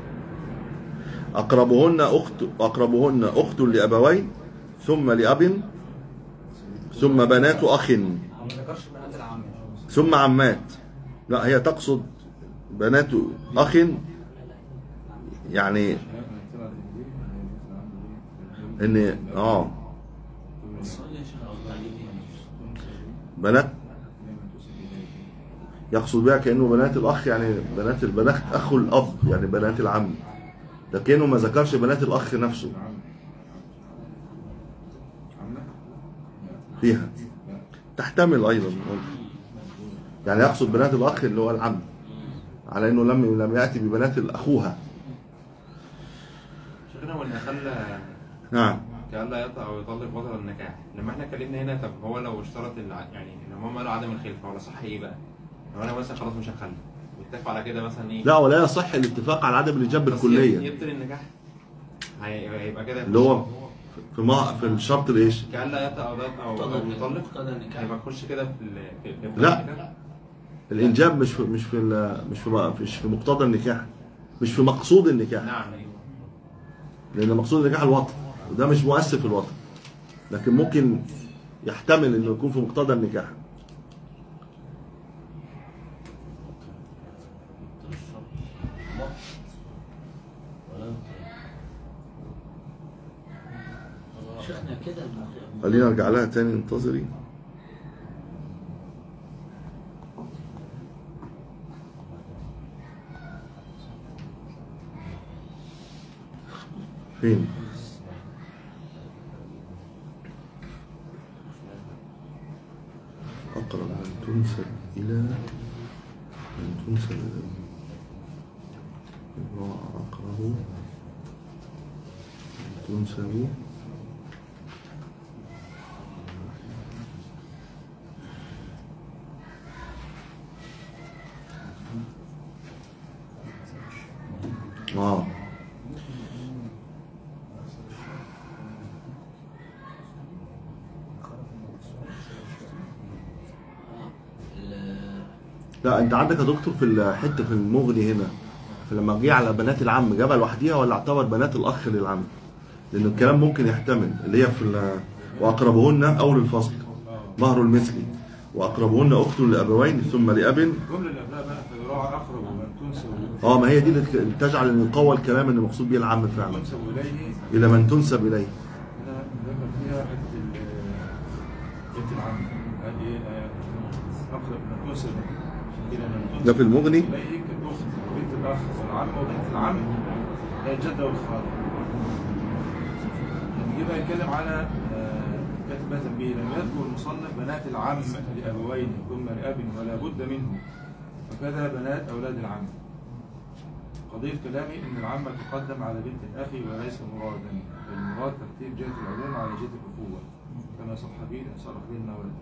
اقربهن اخت اقربهن اخت لابوين ثم لاب ثم بنات اخ هو ما ذكرش بنات العم ثم عمات لا هي تقصد بنات اخ يعني ان اه صلي يا شيخ أو تعليمي. بنات يقصد بها كانه بنات الاخ يعني بنات البنات اخو الاب يعني بنات العم لكنه ما ذكرش بنات الاخ نفسه فيها تحتمل ايضا يعني يقصد بنات الاخ اللي هو العم على انه لم لم ياتي ببنات اخوها شيخنا ولا خلى نعم كألا يطأ أو يطلق بطل النكاح لما احنا اتكلمنا هنا طب هو لو اشترط الع... يعني لما هم قالوا عدم الخلفة ولا صح ايه بقى؟ لو انا مثلا خلاص مش هخلف واتفقوا على كده مثلا ايه؟ لا ولا يصح الاتفاق على عدم الايجاب بس بالكليه يبطل النكاح هي- هيبقى كده اللي هو في ما في الشرط الايش كألا يطأ أو يطأ أو مقتضى أو النكاح- يطلق مقتضى النكاح هيبقى يخش كده في ال- في في- لا. النكاح؟ الانجاب مش في مش في ال- مش في مش في مقتضى النكاح مش في مقصود النكاح نعم أيوه لان مقصود النكاح الوطن وده مش مؤثر في الوطن لكن ممكن يحتمل انه يكون في مقتضى النكاح شيخنا كده المخ- خلينا نرجع لها تاني انتظري فين أقرب من تنسب إلى من تنسب إلى الله أقرب من تنسب اه ال- لا انت عندك يا دكتور في الحته في المغني هنا فلما جه على بنات العم جابها لوحديها ولا اعتبر بنات الاخ للعم؟ لان الكلام ممكن يحتمل اللي هي في ال- واقربهن اول الفصل مهر المثلي واقربهن اخت لابوين ثم لاب الجمله اللي قبلها بقى فيراعى اقرب ومن تنسب اه ما هي دي اللي تك- تجعل ان يقوى الكلام ان المقصود به العم فعلا تنسب اليه الى من تنسب اليه هنا ذكر فيها حته ال- بنت العم قال ايه آه، اقرب من تنسب الى من تنسب ده في المغني اليه كالاخت وبنت الاخ والعم وبنت العم هي الجده والخاله لما جه بقى يتكلم على آه، كاتب بقى تنبيه لم يذكر المصنف بنات العم لابوين ثم لاب ولا بد منه وكذا بنات اولاد العم قضية كلامي أن العمة تقدم على بنت الأخ وليس مرادا المراد ترتيب جهة العلوم على جهة الأخوة كما صح به صرح به المولد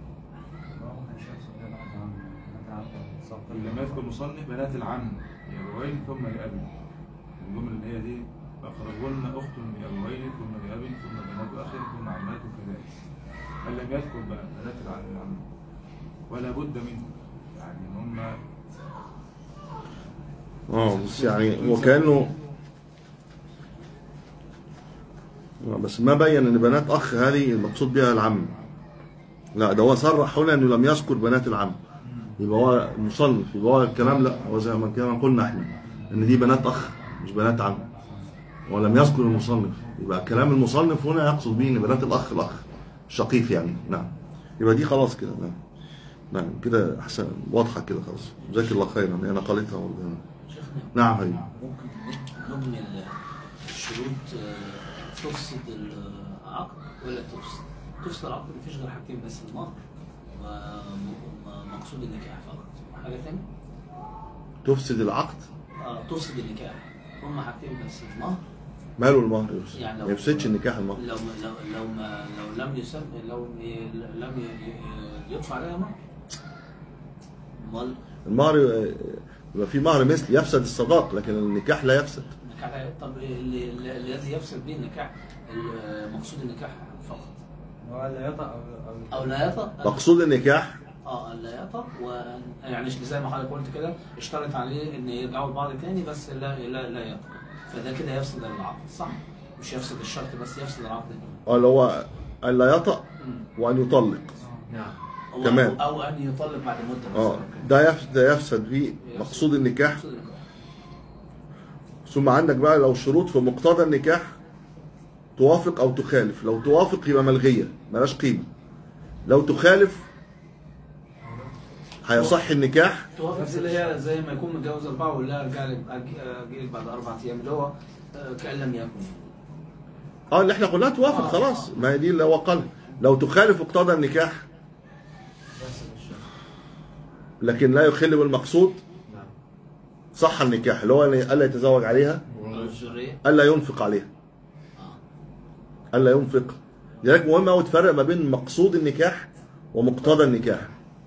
لما يذكر المصنف بنات العم لأبوين ثم لأب الجملة اللي هي دي فأقربهن أخت لأبوين ثم لأب ثم بنات أخ ثم عمات كذلك قال لم يذكر بنات العم العم ولا بد منه يعني ان هم اه بس يعني وكانه آه، بس ما بين ان بنات اخ هذه المقصود بها العم لا ده هو صرح هنا انه لم يذكر بنات العم يبقى هو مصنف يبقى هو الكلام لا هو زي ما كما قلنا احنا ان دي بنات اخ مش بنات عم ولم يذكر المصنف يبقى كلام المصنف هنا يقصد به ان بنات الاخ الاخ الشقيق يعني نعم يبقى دي خلاص كده نعم نعم كده احسن واضحه كده خلاص جزاك الله خيرا انا قالتها والله شيخنا نعم حبيبي ممكن نبني الشروط آه، تفسد العقد ولا تفسد؟ تفسد العقد مفيش غير حاجتين بس المهر ومقصود النكاح فقط حاجة تانية؟ تفسد العقد اه تفسد النكاح هما حاجتين بس المهر ماله المهر يفسد يعني لو- ما يفسدش النكاح المهر لو لو لو ما لو لم يسم لو ي- لم ي- ي- يدفع عليها مهر امال المهر آه، يبقى في مهر مثل يفسد الصداق لكن النكاح لا يفسد النكاح طب اللي- اللي- الذي يفسد به النكاح مقصود النكاح فقط هو لا يطأ أو أو او لا يطأ مقصود النكاح اه لا يطأ وأن يعني زي ما حضرتك قلت كده اشترط عليه ان يرجعوا لبعض تاني بس لا لا لا يطأ فده كده يفسد العقد صح؟ مش يفسد الشرط بس يفسد العقد اه اللي هو ان لا يطأ مم. وان يطلق نعم أو- تمام. او او ان يطلق بعد مده اه مثلا ده يفسد ده يفسد به مقصود النكاح مقصود النكاح. ثم عندك بقى لو شروط في مقتضى النكاح توافق او تخالف لو توافق يبقى ملغيه ملهاش قيمه لو تخالف هيصح النكاح توافق زي اللي هي زي ما يكون متجوز اربعه ويقول لها ارجع لك اجي لك بعد اربع ايام اللي هو آه، كان لم يكن اه اللي احنا قلنا توافق آه. خلاص ما هي دي اللي هو قال لو تخالف مقتضى النكاح لكن لا يخل بالمقصود نعم صح النكاح اللي هو إن الا يتزوج عليها او الذريه الا ينفق عليها اه الا ينفق لذلك مهم قوي تفرق ما بين مقصود النكاح ومقتضى النكاح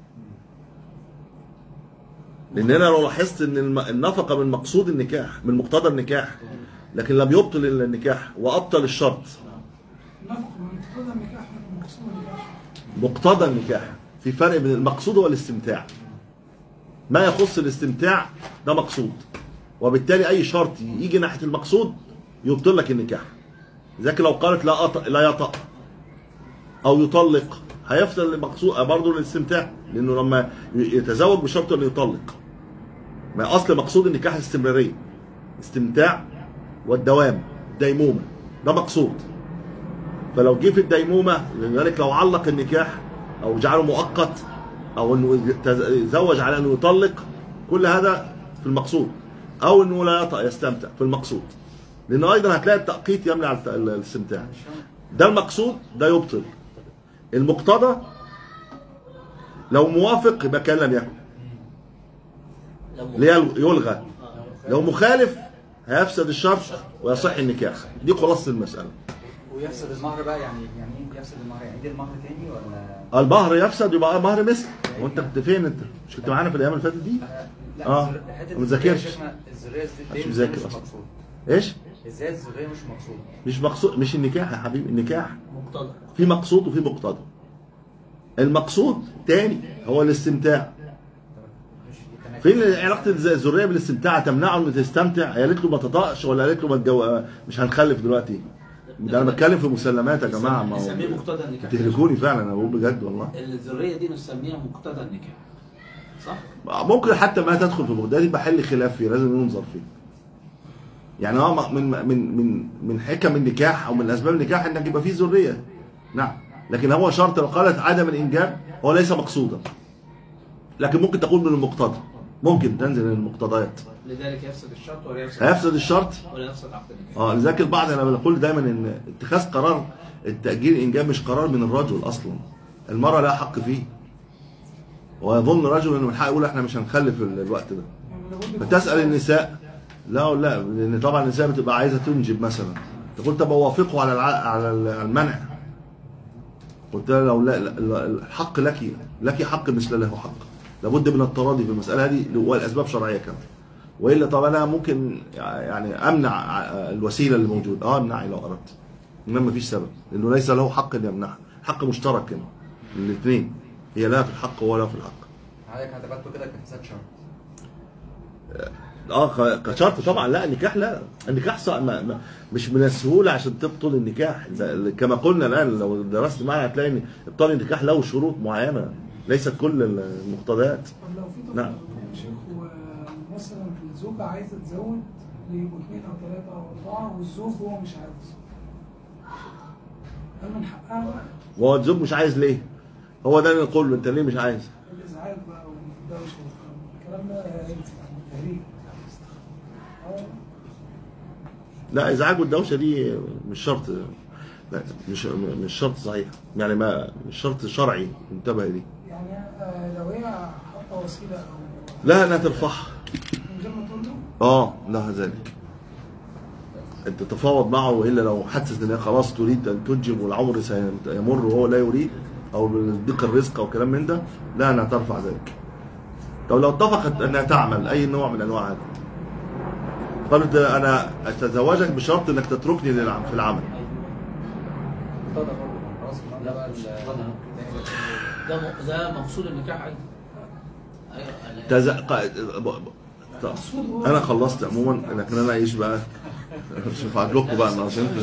لان انا لو لاحظت ان الم- النفقه من مقصود النكاح من مقتضى النكاح لكن لم يبطل النكاح وابطل الشرط نفق من مقتضى النكاح من مقصود النكاح مقتضى النكاح في فرق بين المقصود والاستمتاع ما يخص الاستمتاع ده مقصود وبالتالي اي شرط يجي ناحيه المقصود يبطل لك النكاح لذلك لو قالت لا أطأ لا يطأ او يطلق هيفسد المقصود برضه الاستمتاع لانه لما يتزوج بشرط انه يطلق ما اصل مقصود النكاح الاستمراريه استمتاع والدوام الديمومه ده مقصود فلو جه في الديمومه لذلك لو علق النكاح او جعله مؤقت او انه يتزوج على انه يطلق كل هذا في المقصود او انه لا يطأ يستمتع في المقصود لانه ايضا هتلاقي التأقيت يمنع الت- الاستمتاع ده المقصود ده يبطل المقتضى لو موافق يبقى كان لم يكن لو اللي هي يلغى لو مخالف هيفسد الشرط ويصح النكاح دي خلاصه المساله ويفسد المهر بقى يعني يعني ايه يفسد المهر يعني يدي المهر تاني ولا المهر يفسد يبقى مهر مثل وانت كنت فين انت مش كنت معانا في الايام اللي فاتت دي لا آه. الذر- حته ما الذرية ذاكرش. يا شيخنا، الذريه مش ازاي مذاكر مش أصلاً. مقصود ايش ازاي الذريه مش مقصود مش مقصود مش النكاح يا حبيبي النكاح مقتضى في مقصود وفي مقتضى المقصود تاني هو الاستمتاع مش التناكر. فين علاقه الز- الذريه بالاستمتاع تمنعه انه تستمتع هي قالت له ما تطأش ولا قالت له ما تجو... مش هنخلف دلوقتي ده انا بتكلم في مسلمات يا جماعه ما نسميه هو مقتضى النكاح تهلكوني فعلا انا بقول بجد والله الذريه دي نسميها مقتضى النكاح صح؟ ممكن حتى ما تدخل في ده يبقى حل خلاف فيه لازم ينظر فيه يعني هو من من من من حكم النكاح او من اسباب النكاح انك يبقى فيه ذريه نعم لكن هو شرط لو قالت عدم الانجاب هو ليس مقصودا لكن ممكن تقول من المقتضى ممكن تنزل من المقتضيات لذلك يفسد الشرط ولا يفسد هيفسد الشرط ولا يفسد عقد النكاح اه لذلك البعض انا بقول دايما ان اتخاذ قرار التاجيل الانجاب مش قرار من الرجل اصلا المراه لها حق فيه ويظن رجل انه من حقه يقول احنا مش هنخلف ال- الوقت ده يعني لابد فتسال النساء لا لا لان طبعا النساء بتبقى عايزه تنجب مثلا تقول طب اوافقه على الع... على المنع قلت لها لو لا, لا لا- الحق لك لك حق مثل له حق لابد من التراضي في المساله هذه والاسباب شرعيه كمان والا طب انا ممكن يعني امنع الوسيله اللي موجوده اه امنعي لو اردت انما مفيش سبب لانه ليس له حق ان يمنعها حق مشترك هنا الاثنين هي لها في الحق ولا في الحق حضرتك اعتبرته كده كفساد شرط اه ك- كشرط طبعا لا النكاح لا النكاح صع- ما ما مش من السهوله عشان تبطل النكاح ده- كما قلنا الان لو درست معنا هتلاقي ان ابطال النكاح له شروط معينه ليست كل المقتضيات طب لو في طفل نعم. يا شيخ ومثلا الزوجة عايزة تزود ليبقوا اثنين أو ثلاثة أو أربعة والزوج هو مش عاوز هل من حقها بقى وهو الزوج مش عايز ليه؟ هو ده اللي نقول له انت ليه مش عايز؟ الإزعاج بقى والدوشة الكلام ده غريب آه. لا ازعاج والدوشه دي مش شرط لا مش مش شرط صحيح يعني ما مش شرط شرعي انتبه ليه يعني آه، لو هي حاطة وسيلة أو لا انها ترفعها من غير ما تقول له اه لها ذلك انت تتفاوض معه والا لو حست ان هي خلاص تريد ان تنجب والعمر سيمر وهو لا يريد او ضيق الرزق او كلام من ده لا انها ترفع ذلك طب لو اتفقت انها تعمل اي نوع من انواع هذا قالت انا اتزوجك بشرط انك تتركني للعم- في العمل مقتضى برضه خلاص ده بقى ال- ده م- ده مقصود النكاح ايضا ايوه تز... ق... ب... ب... طب. انا خلصت عموما لكن انا ايش بقى شوف لكم بقى انا عشان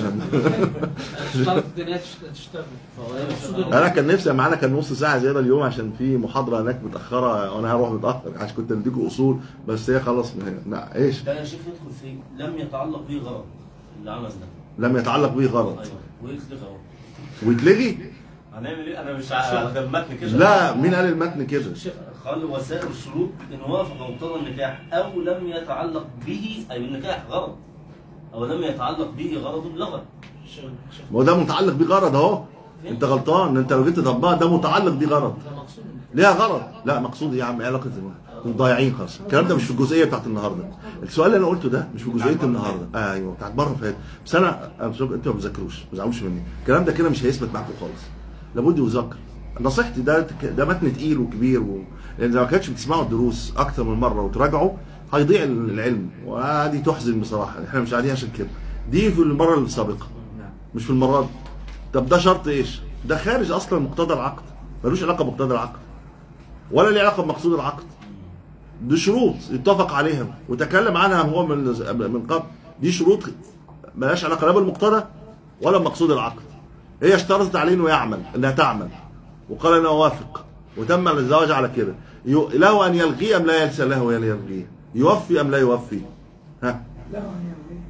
اشترط الدنيا تشت- تشتغل فهو ده مقصود انا كان نفسي معانا كان نص ساعه زياده اليوم عشان في محاضره هناك متاخره وانا هروح متاخر عشان كنت اديكم اصول بس هي خلاص من هنا لا ايش ده يا شيخ يدخل في لم يتعلق به غرض العمل ده لم يتعلق به غرض ايوه ويتلغى اهو ويتلغي هنعمل ايه؟ انا مش ع- ده المتن كده لا مين قال المتن كده شيخ قال وسائل الشروط ان وافق مقتضى النكاح او لم يتعلق به اي بالنكاح غرض او لم يتعلق به غرض لغى ما هو ده متعلق بيه غرض اهو انت غلطان انت لو جيت تطبقها ده متعلق بيه غرض ده مقصود ليها غرض لا مقصود ايه يا عم ايه علاقه زمان ضايعين خالص الكلام ده مش في الجزئيه بتاعت النهارده السؤال اللي انا قلته ده مش في جزئيه النهارده آه ايوه بتاعت بره فات بس انا أنا مش- انتوا ما بتذاكروش ما تزعلوش مني الكلام ده كده مش هيثبت معاكم خالص لابد يذاكر نصيحتي ده ده متن تقيل وكبير و... لان لو ما كانتش بتسمعوا الدروس اكتر من مره وتراجعوا هيضيع العلم وهذه تحزن بصراحه احنا مش قاعدين عشان كده دي في المره السابقه مش في المره دي طب ده شرط ايش؟ ده خارج اصلا مقتضى العقد ملوش علاقه بمقتضى العقد ولا ليه علاقه بمقصود العقد دي شروط يتفق عليها وتكلم عنها هو من من قبل دي شروط ملهاش علاقه لا بالمقتضى ولا بمقصود العقد هي اشترطت عليه انه يعمل انها تعمل وقال انا اوافق وتم الزواج على كده يو- له ان يلغيه ام لا يلسى له ان يلغيه يوفي ام لا يوفي ها لا يعني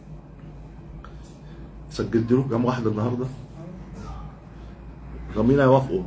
سجلت له كام واحد النهارده مين هيوافقوا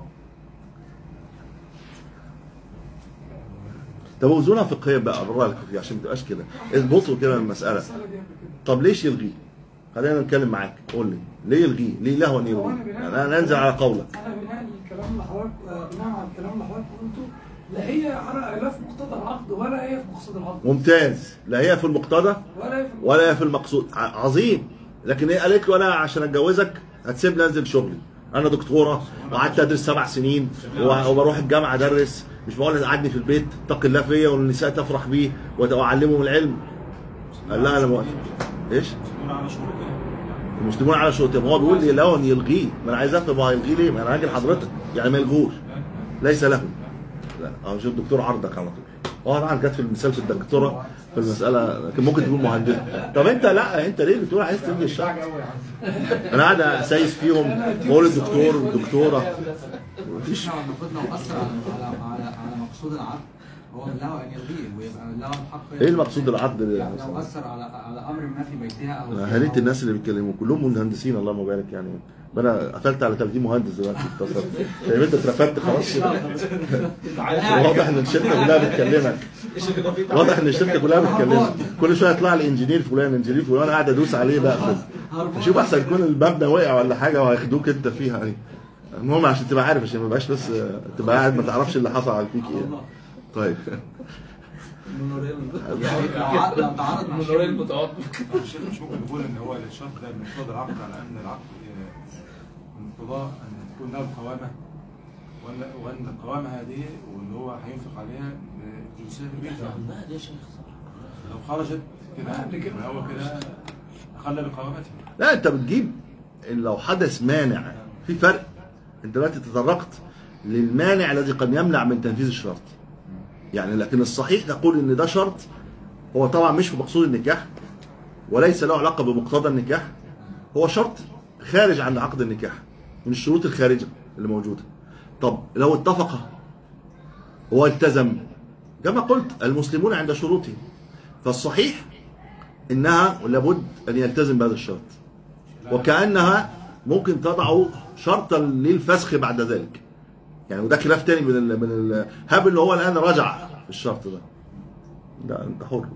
طب وزنها فقهيا بقى بالراي الفقهي عشان ما تبقاش كده اضبطوا كده من المساله المسألة دي قبل كده طب ليش يلغيه؟ خلينا نتكلم معاك قول لي ليه يلغيه؟ ليه له ان يلغيه؟ انا ننزل على قولك انا بناء الكلام اللي حضرتك آه، بناء على الكلام اللي حضرتك قلته لا هي على لا في مقتضى العقد ولا هي في مقصود العقد ممتاز لا هي في المقتضى ولا هي في ولا هي في المقصود ع- عظيم لكن هي قالت له انا عشان اتجوزك هتسيبني انزل شغلي انا دكتوره وقعدت ادرس سبع سنين و- وبروح الجامعه ادرس مش بقول قعدني في البيت اتق الله فيا والنساء تفرح بيه وت- واعلمهم العلم قال لا انا موافق ايش؟ يكون على شروطه المسلمون على شروطهم هو بيقول لي لو ان يلغيه ما انا عايز افهم هو هيلغيه ليه؟ ما انا هاجي لحضرتك يعني ما يلغوش ليس له لا اهو شوف الدكتور عرضك على طول اه طبعا جت في المثال في الدكتوره في المساله لكن ممكن تكون مهندس طب انت لا انت ليه بتقول عايز تلغي الشرع انا قاعد اسايس فيهم بقول الدكتور والدكتوره مفيش احنا المفروض لو اثر على على على, على مقصود العقد هو له ان يلغيه ويبقى له الحق ايه المقصود العقد ده؟ يعني لو اثر على على امر ما في بيتها او انا هريت الناس اللي بيتكلموا كلهم مهندسين اللهم بارك يعني انا قفلت على 30 مهندس دلوقتي اتصلت يعني انت اترفدت خلاص واضح ان الشركه كلها بتكلمك واضح ان الشركه كلها بتكلمك كل شويه يطلع لي انجينير فلان انجينير فلان انا قاعد ادوس عليه بقفل شوف احسن يكون المبنى وقع ولا حاجه وهياخدوك انت فيها يعني المهم عشان تبقى عارف عشان ما يبقاش بس تبقى قاعد ما تعرفش اللي حصل على فيك ايه طيب يعني لو ع- لو تعارض مع منورين شيء متعاطف الشيخ مش ممكن نقول ان هو الشرط ده من مقتضى العقد على ان العقد آه، من مقتضاه ان تكون له القوامه وان وان القوامه هذه وان هو هينفق عليها جنسيه البيت لا دي يا شيخ صح لو خرجت كده يبقى هو كده اخل بقوامته لا انت بتجيب لو حدث مانع في فرق انت دلوقتي تطرقت للمانع الذي قد يمنع من تنفيذ الشرط يعني لكن الصحيح تقول ان ده شرط هو طبعا مش في مقصود النكاح وليس له علاقه بمقتضى النكاح هو شرط خارج عن عقد النكاح من الشروط الخارجه اللي موجوده طب لو اتفق والتزم كما قلت المسلمون عند شروطهم فالصحيح انها لابد ان يلتزم بهذا الشرط وكانها ممكن تضع شرطا للفسخ بعد ذلك يعني وده خلاف تاني من ال من ال هاب اللي هو الان رجع في الشرط ده لا انت حر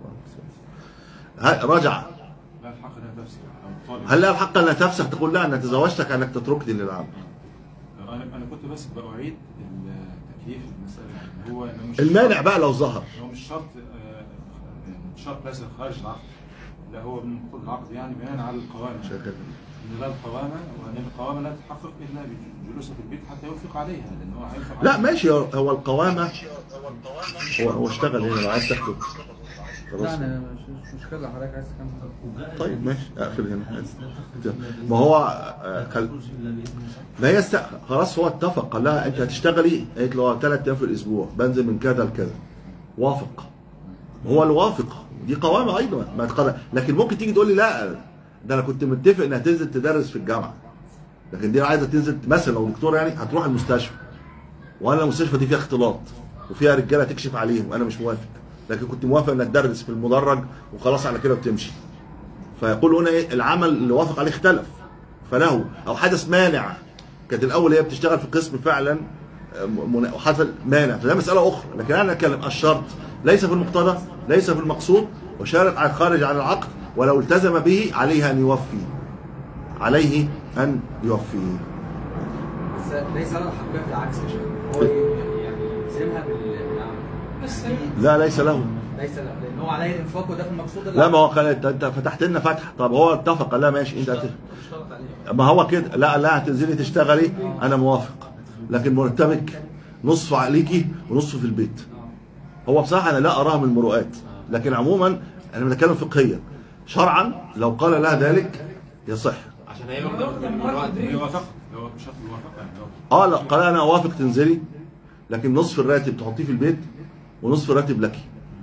ها- رجع لا الحق انها تفسد او طالب هل لها الحق انها تفسخ تقول لا انا تزوجتك انك تتركني للعمل انا انا كنت بس باعيد التكييف المساله يعني هو إنه مش المانع بقى لو ظهر هو مش شرط آه، مش شرط ليس خارج العقد لا هو من مقتضى العقد يعني بناء على القوامه شكرا. ان لا القوامه وان القوامه لا تتحقق الا بجلوسه في البيت حتى ينفق عليها لان هو هينفق لا عليها. ماشي هو هو القوامه هو هو اشتغل هنا لو عايز تكتب خلاص لا انا مش مش مشكله حضرتك عايز تكمل طيب ماشي اقفل هنا ما هو آه، خل... ما هي است... خلاص هو اتفق قال لها انت هتشتغلي قالت له ثلاث ايام في الاسبوع بنزل من كذا لكذا وافق هو اللي وافق دي قوامه ايضا ما تقرر. لكن ممكن تيجي تقول لي لا ده انا كنت متفق انها تنزل تدرس في الجامعه لكن دي عايزه تنزل مثلا لو دكتور يعني هتروح المستشفى وانا المستشفى دي فيها اختلاط وفيها رجاله تكشف عليهم انا مش موافق لكن كنت موافق انك تدرس في المدرج وخلاص على كده وتمشي فيقول هنا ايه العمل اللي وافق عليه اختلف فله او حدث مانع كانت الاول هي بتشتغل في قسم فعلا آه، من- وحصل مانع فده مساله اخرى لكن انا اتكلم الشرط ليس في المقتضى ليس في المقصود وشارط عن خارج عن العقد ولو التزم به عليه ان يوفي عليه ان يوفي بس ليس له الحقيقه في العكس يا شيخ هو يعني يلزمها بال- بالعمل بس لا ليس له ليس له لان هو عليه الانفاق وده في المقصود لا ما هو قال انت انت فتحت لنا فتح طب هو اتفق قال لا ماشي انت هت... اشترط عليه ما هو كده لا لا هتنزلي تشتغلي انا موافق لكن مرتبك نصف عليكي ونصف في البيت هو بصراحه انا لا اراها من المروءات لكن عموما انا بنتكلم فقهيا شرعا لو قال لها ذلك يصح عشان هي واخده من الوقت هي وافقت لو بشرط الوافق يعني لو اه لا قال انا اوافق تنزلي لكن نصف الراتب تحطيه في البيت ونصف الراتب لك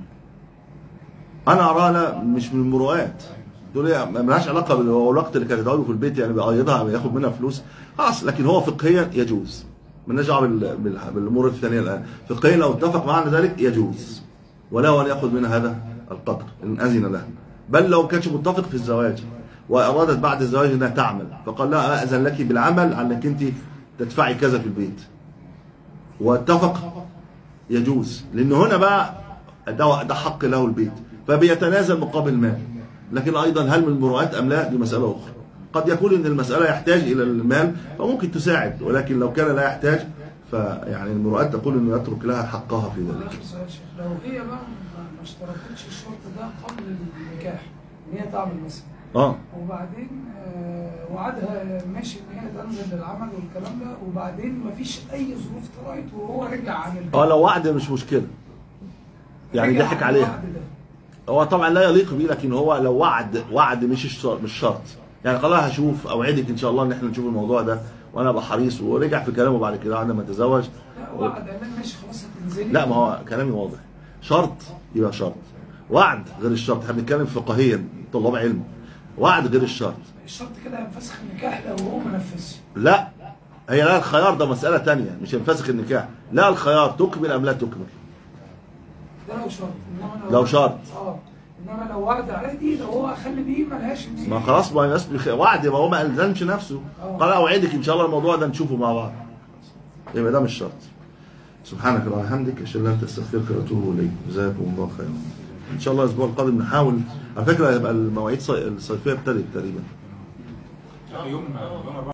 انا اراها لا مش من المروءات تقول ايه ما لهاش علاقه بالوقت اللي كانت تقعده في البيت يعني بيقيدها بياخد منها فلوس خلاص لكن هو فقهيا يجوز مالناش دعوه بال- بال- بالامور الثانيه الان فقهيا لو اتفق معنا ذلك يجوز وله ان ياخذ منها هذا القدر ان اذن له بل لو كانش متفق في الزواج وارادت بعد الزواج انها تعمل فقال لها اذن لك بالعمل على انك انت تدفعي كذا في البيت واتفق يجوز لان هنا بقى ده, ده حق له البيت فبيتنازل مقابل مال لكن ايضا هل من المروءات ام لا دي مساله اخرى قد يكون ان المساله يحتاج الى المال فممكن تساعد ولكن لو كان لا يحتاج فيعني المروءات تقول انه يترك لها حقها في ذلك لحظة يا شيخ لو هي بقى ما ما اشترطتش الشرط ده قبل النكاح ان هي تعمل مثلا اه وبعدين آه، وعدها ماشي ان هي تنزل للعمل والكلام ده وبعدين ما فيش اي ظروف طلعت وهو رجع عن البيت اه لو وعد مش مشكله يعني رجع ضحك عن عليها الوعد ده. هو طبعا لا يليق بيه لكن هو لو وعد وعد مش الشرط مش شرط يعني خلاص هشوف اوعدك ان شاء الله ان احنا نشوف الموضوع ده وانا ابقى حريص ورجع في كلامه بعد كده بعد ما تزوج لا وعد قال لها ماشي خلاص هتنزلي لا ما هو كلامي واضح شرط يبقى شرط وعد غير الشرط احنا بنتكلم فقهيا طلاب علم وعد غير الشرط الشرط كده هينفسخ النكاح لو هو ما نفذش لا هي لا الخيار ده مسألة تانية مش ينفسخ النكاح لا الخيار تكمل أم لا تكمل ده لو شرط انما لو شرط. اه انما لو وعد عادي لو هو اخلي بيه ملهاش ان ما هي- خلاص ما الناس بخ... وعد ما هو ما ألزمش نفسه قال أوعدك إن شاء الله الموضوع ده نشوفه مع بعض يبقى ده مش شرط سبحانك اللهم وبحمدك أشهد أن لا إله إلا أنت أستغفرك وأتوب إليك جزاكم الله خيرا إن شاء الله الأسبوع القادم نحاول على فكرة هيبقى المواعيد صي- الصيفية ابتدت تقريبا يوم يوم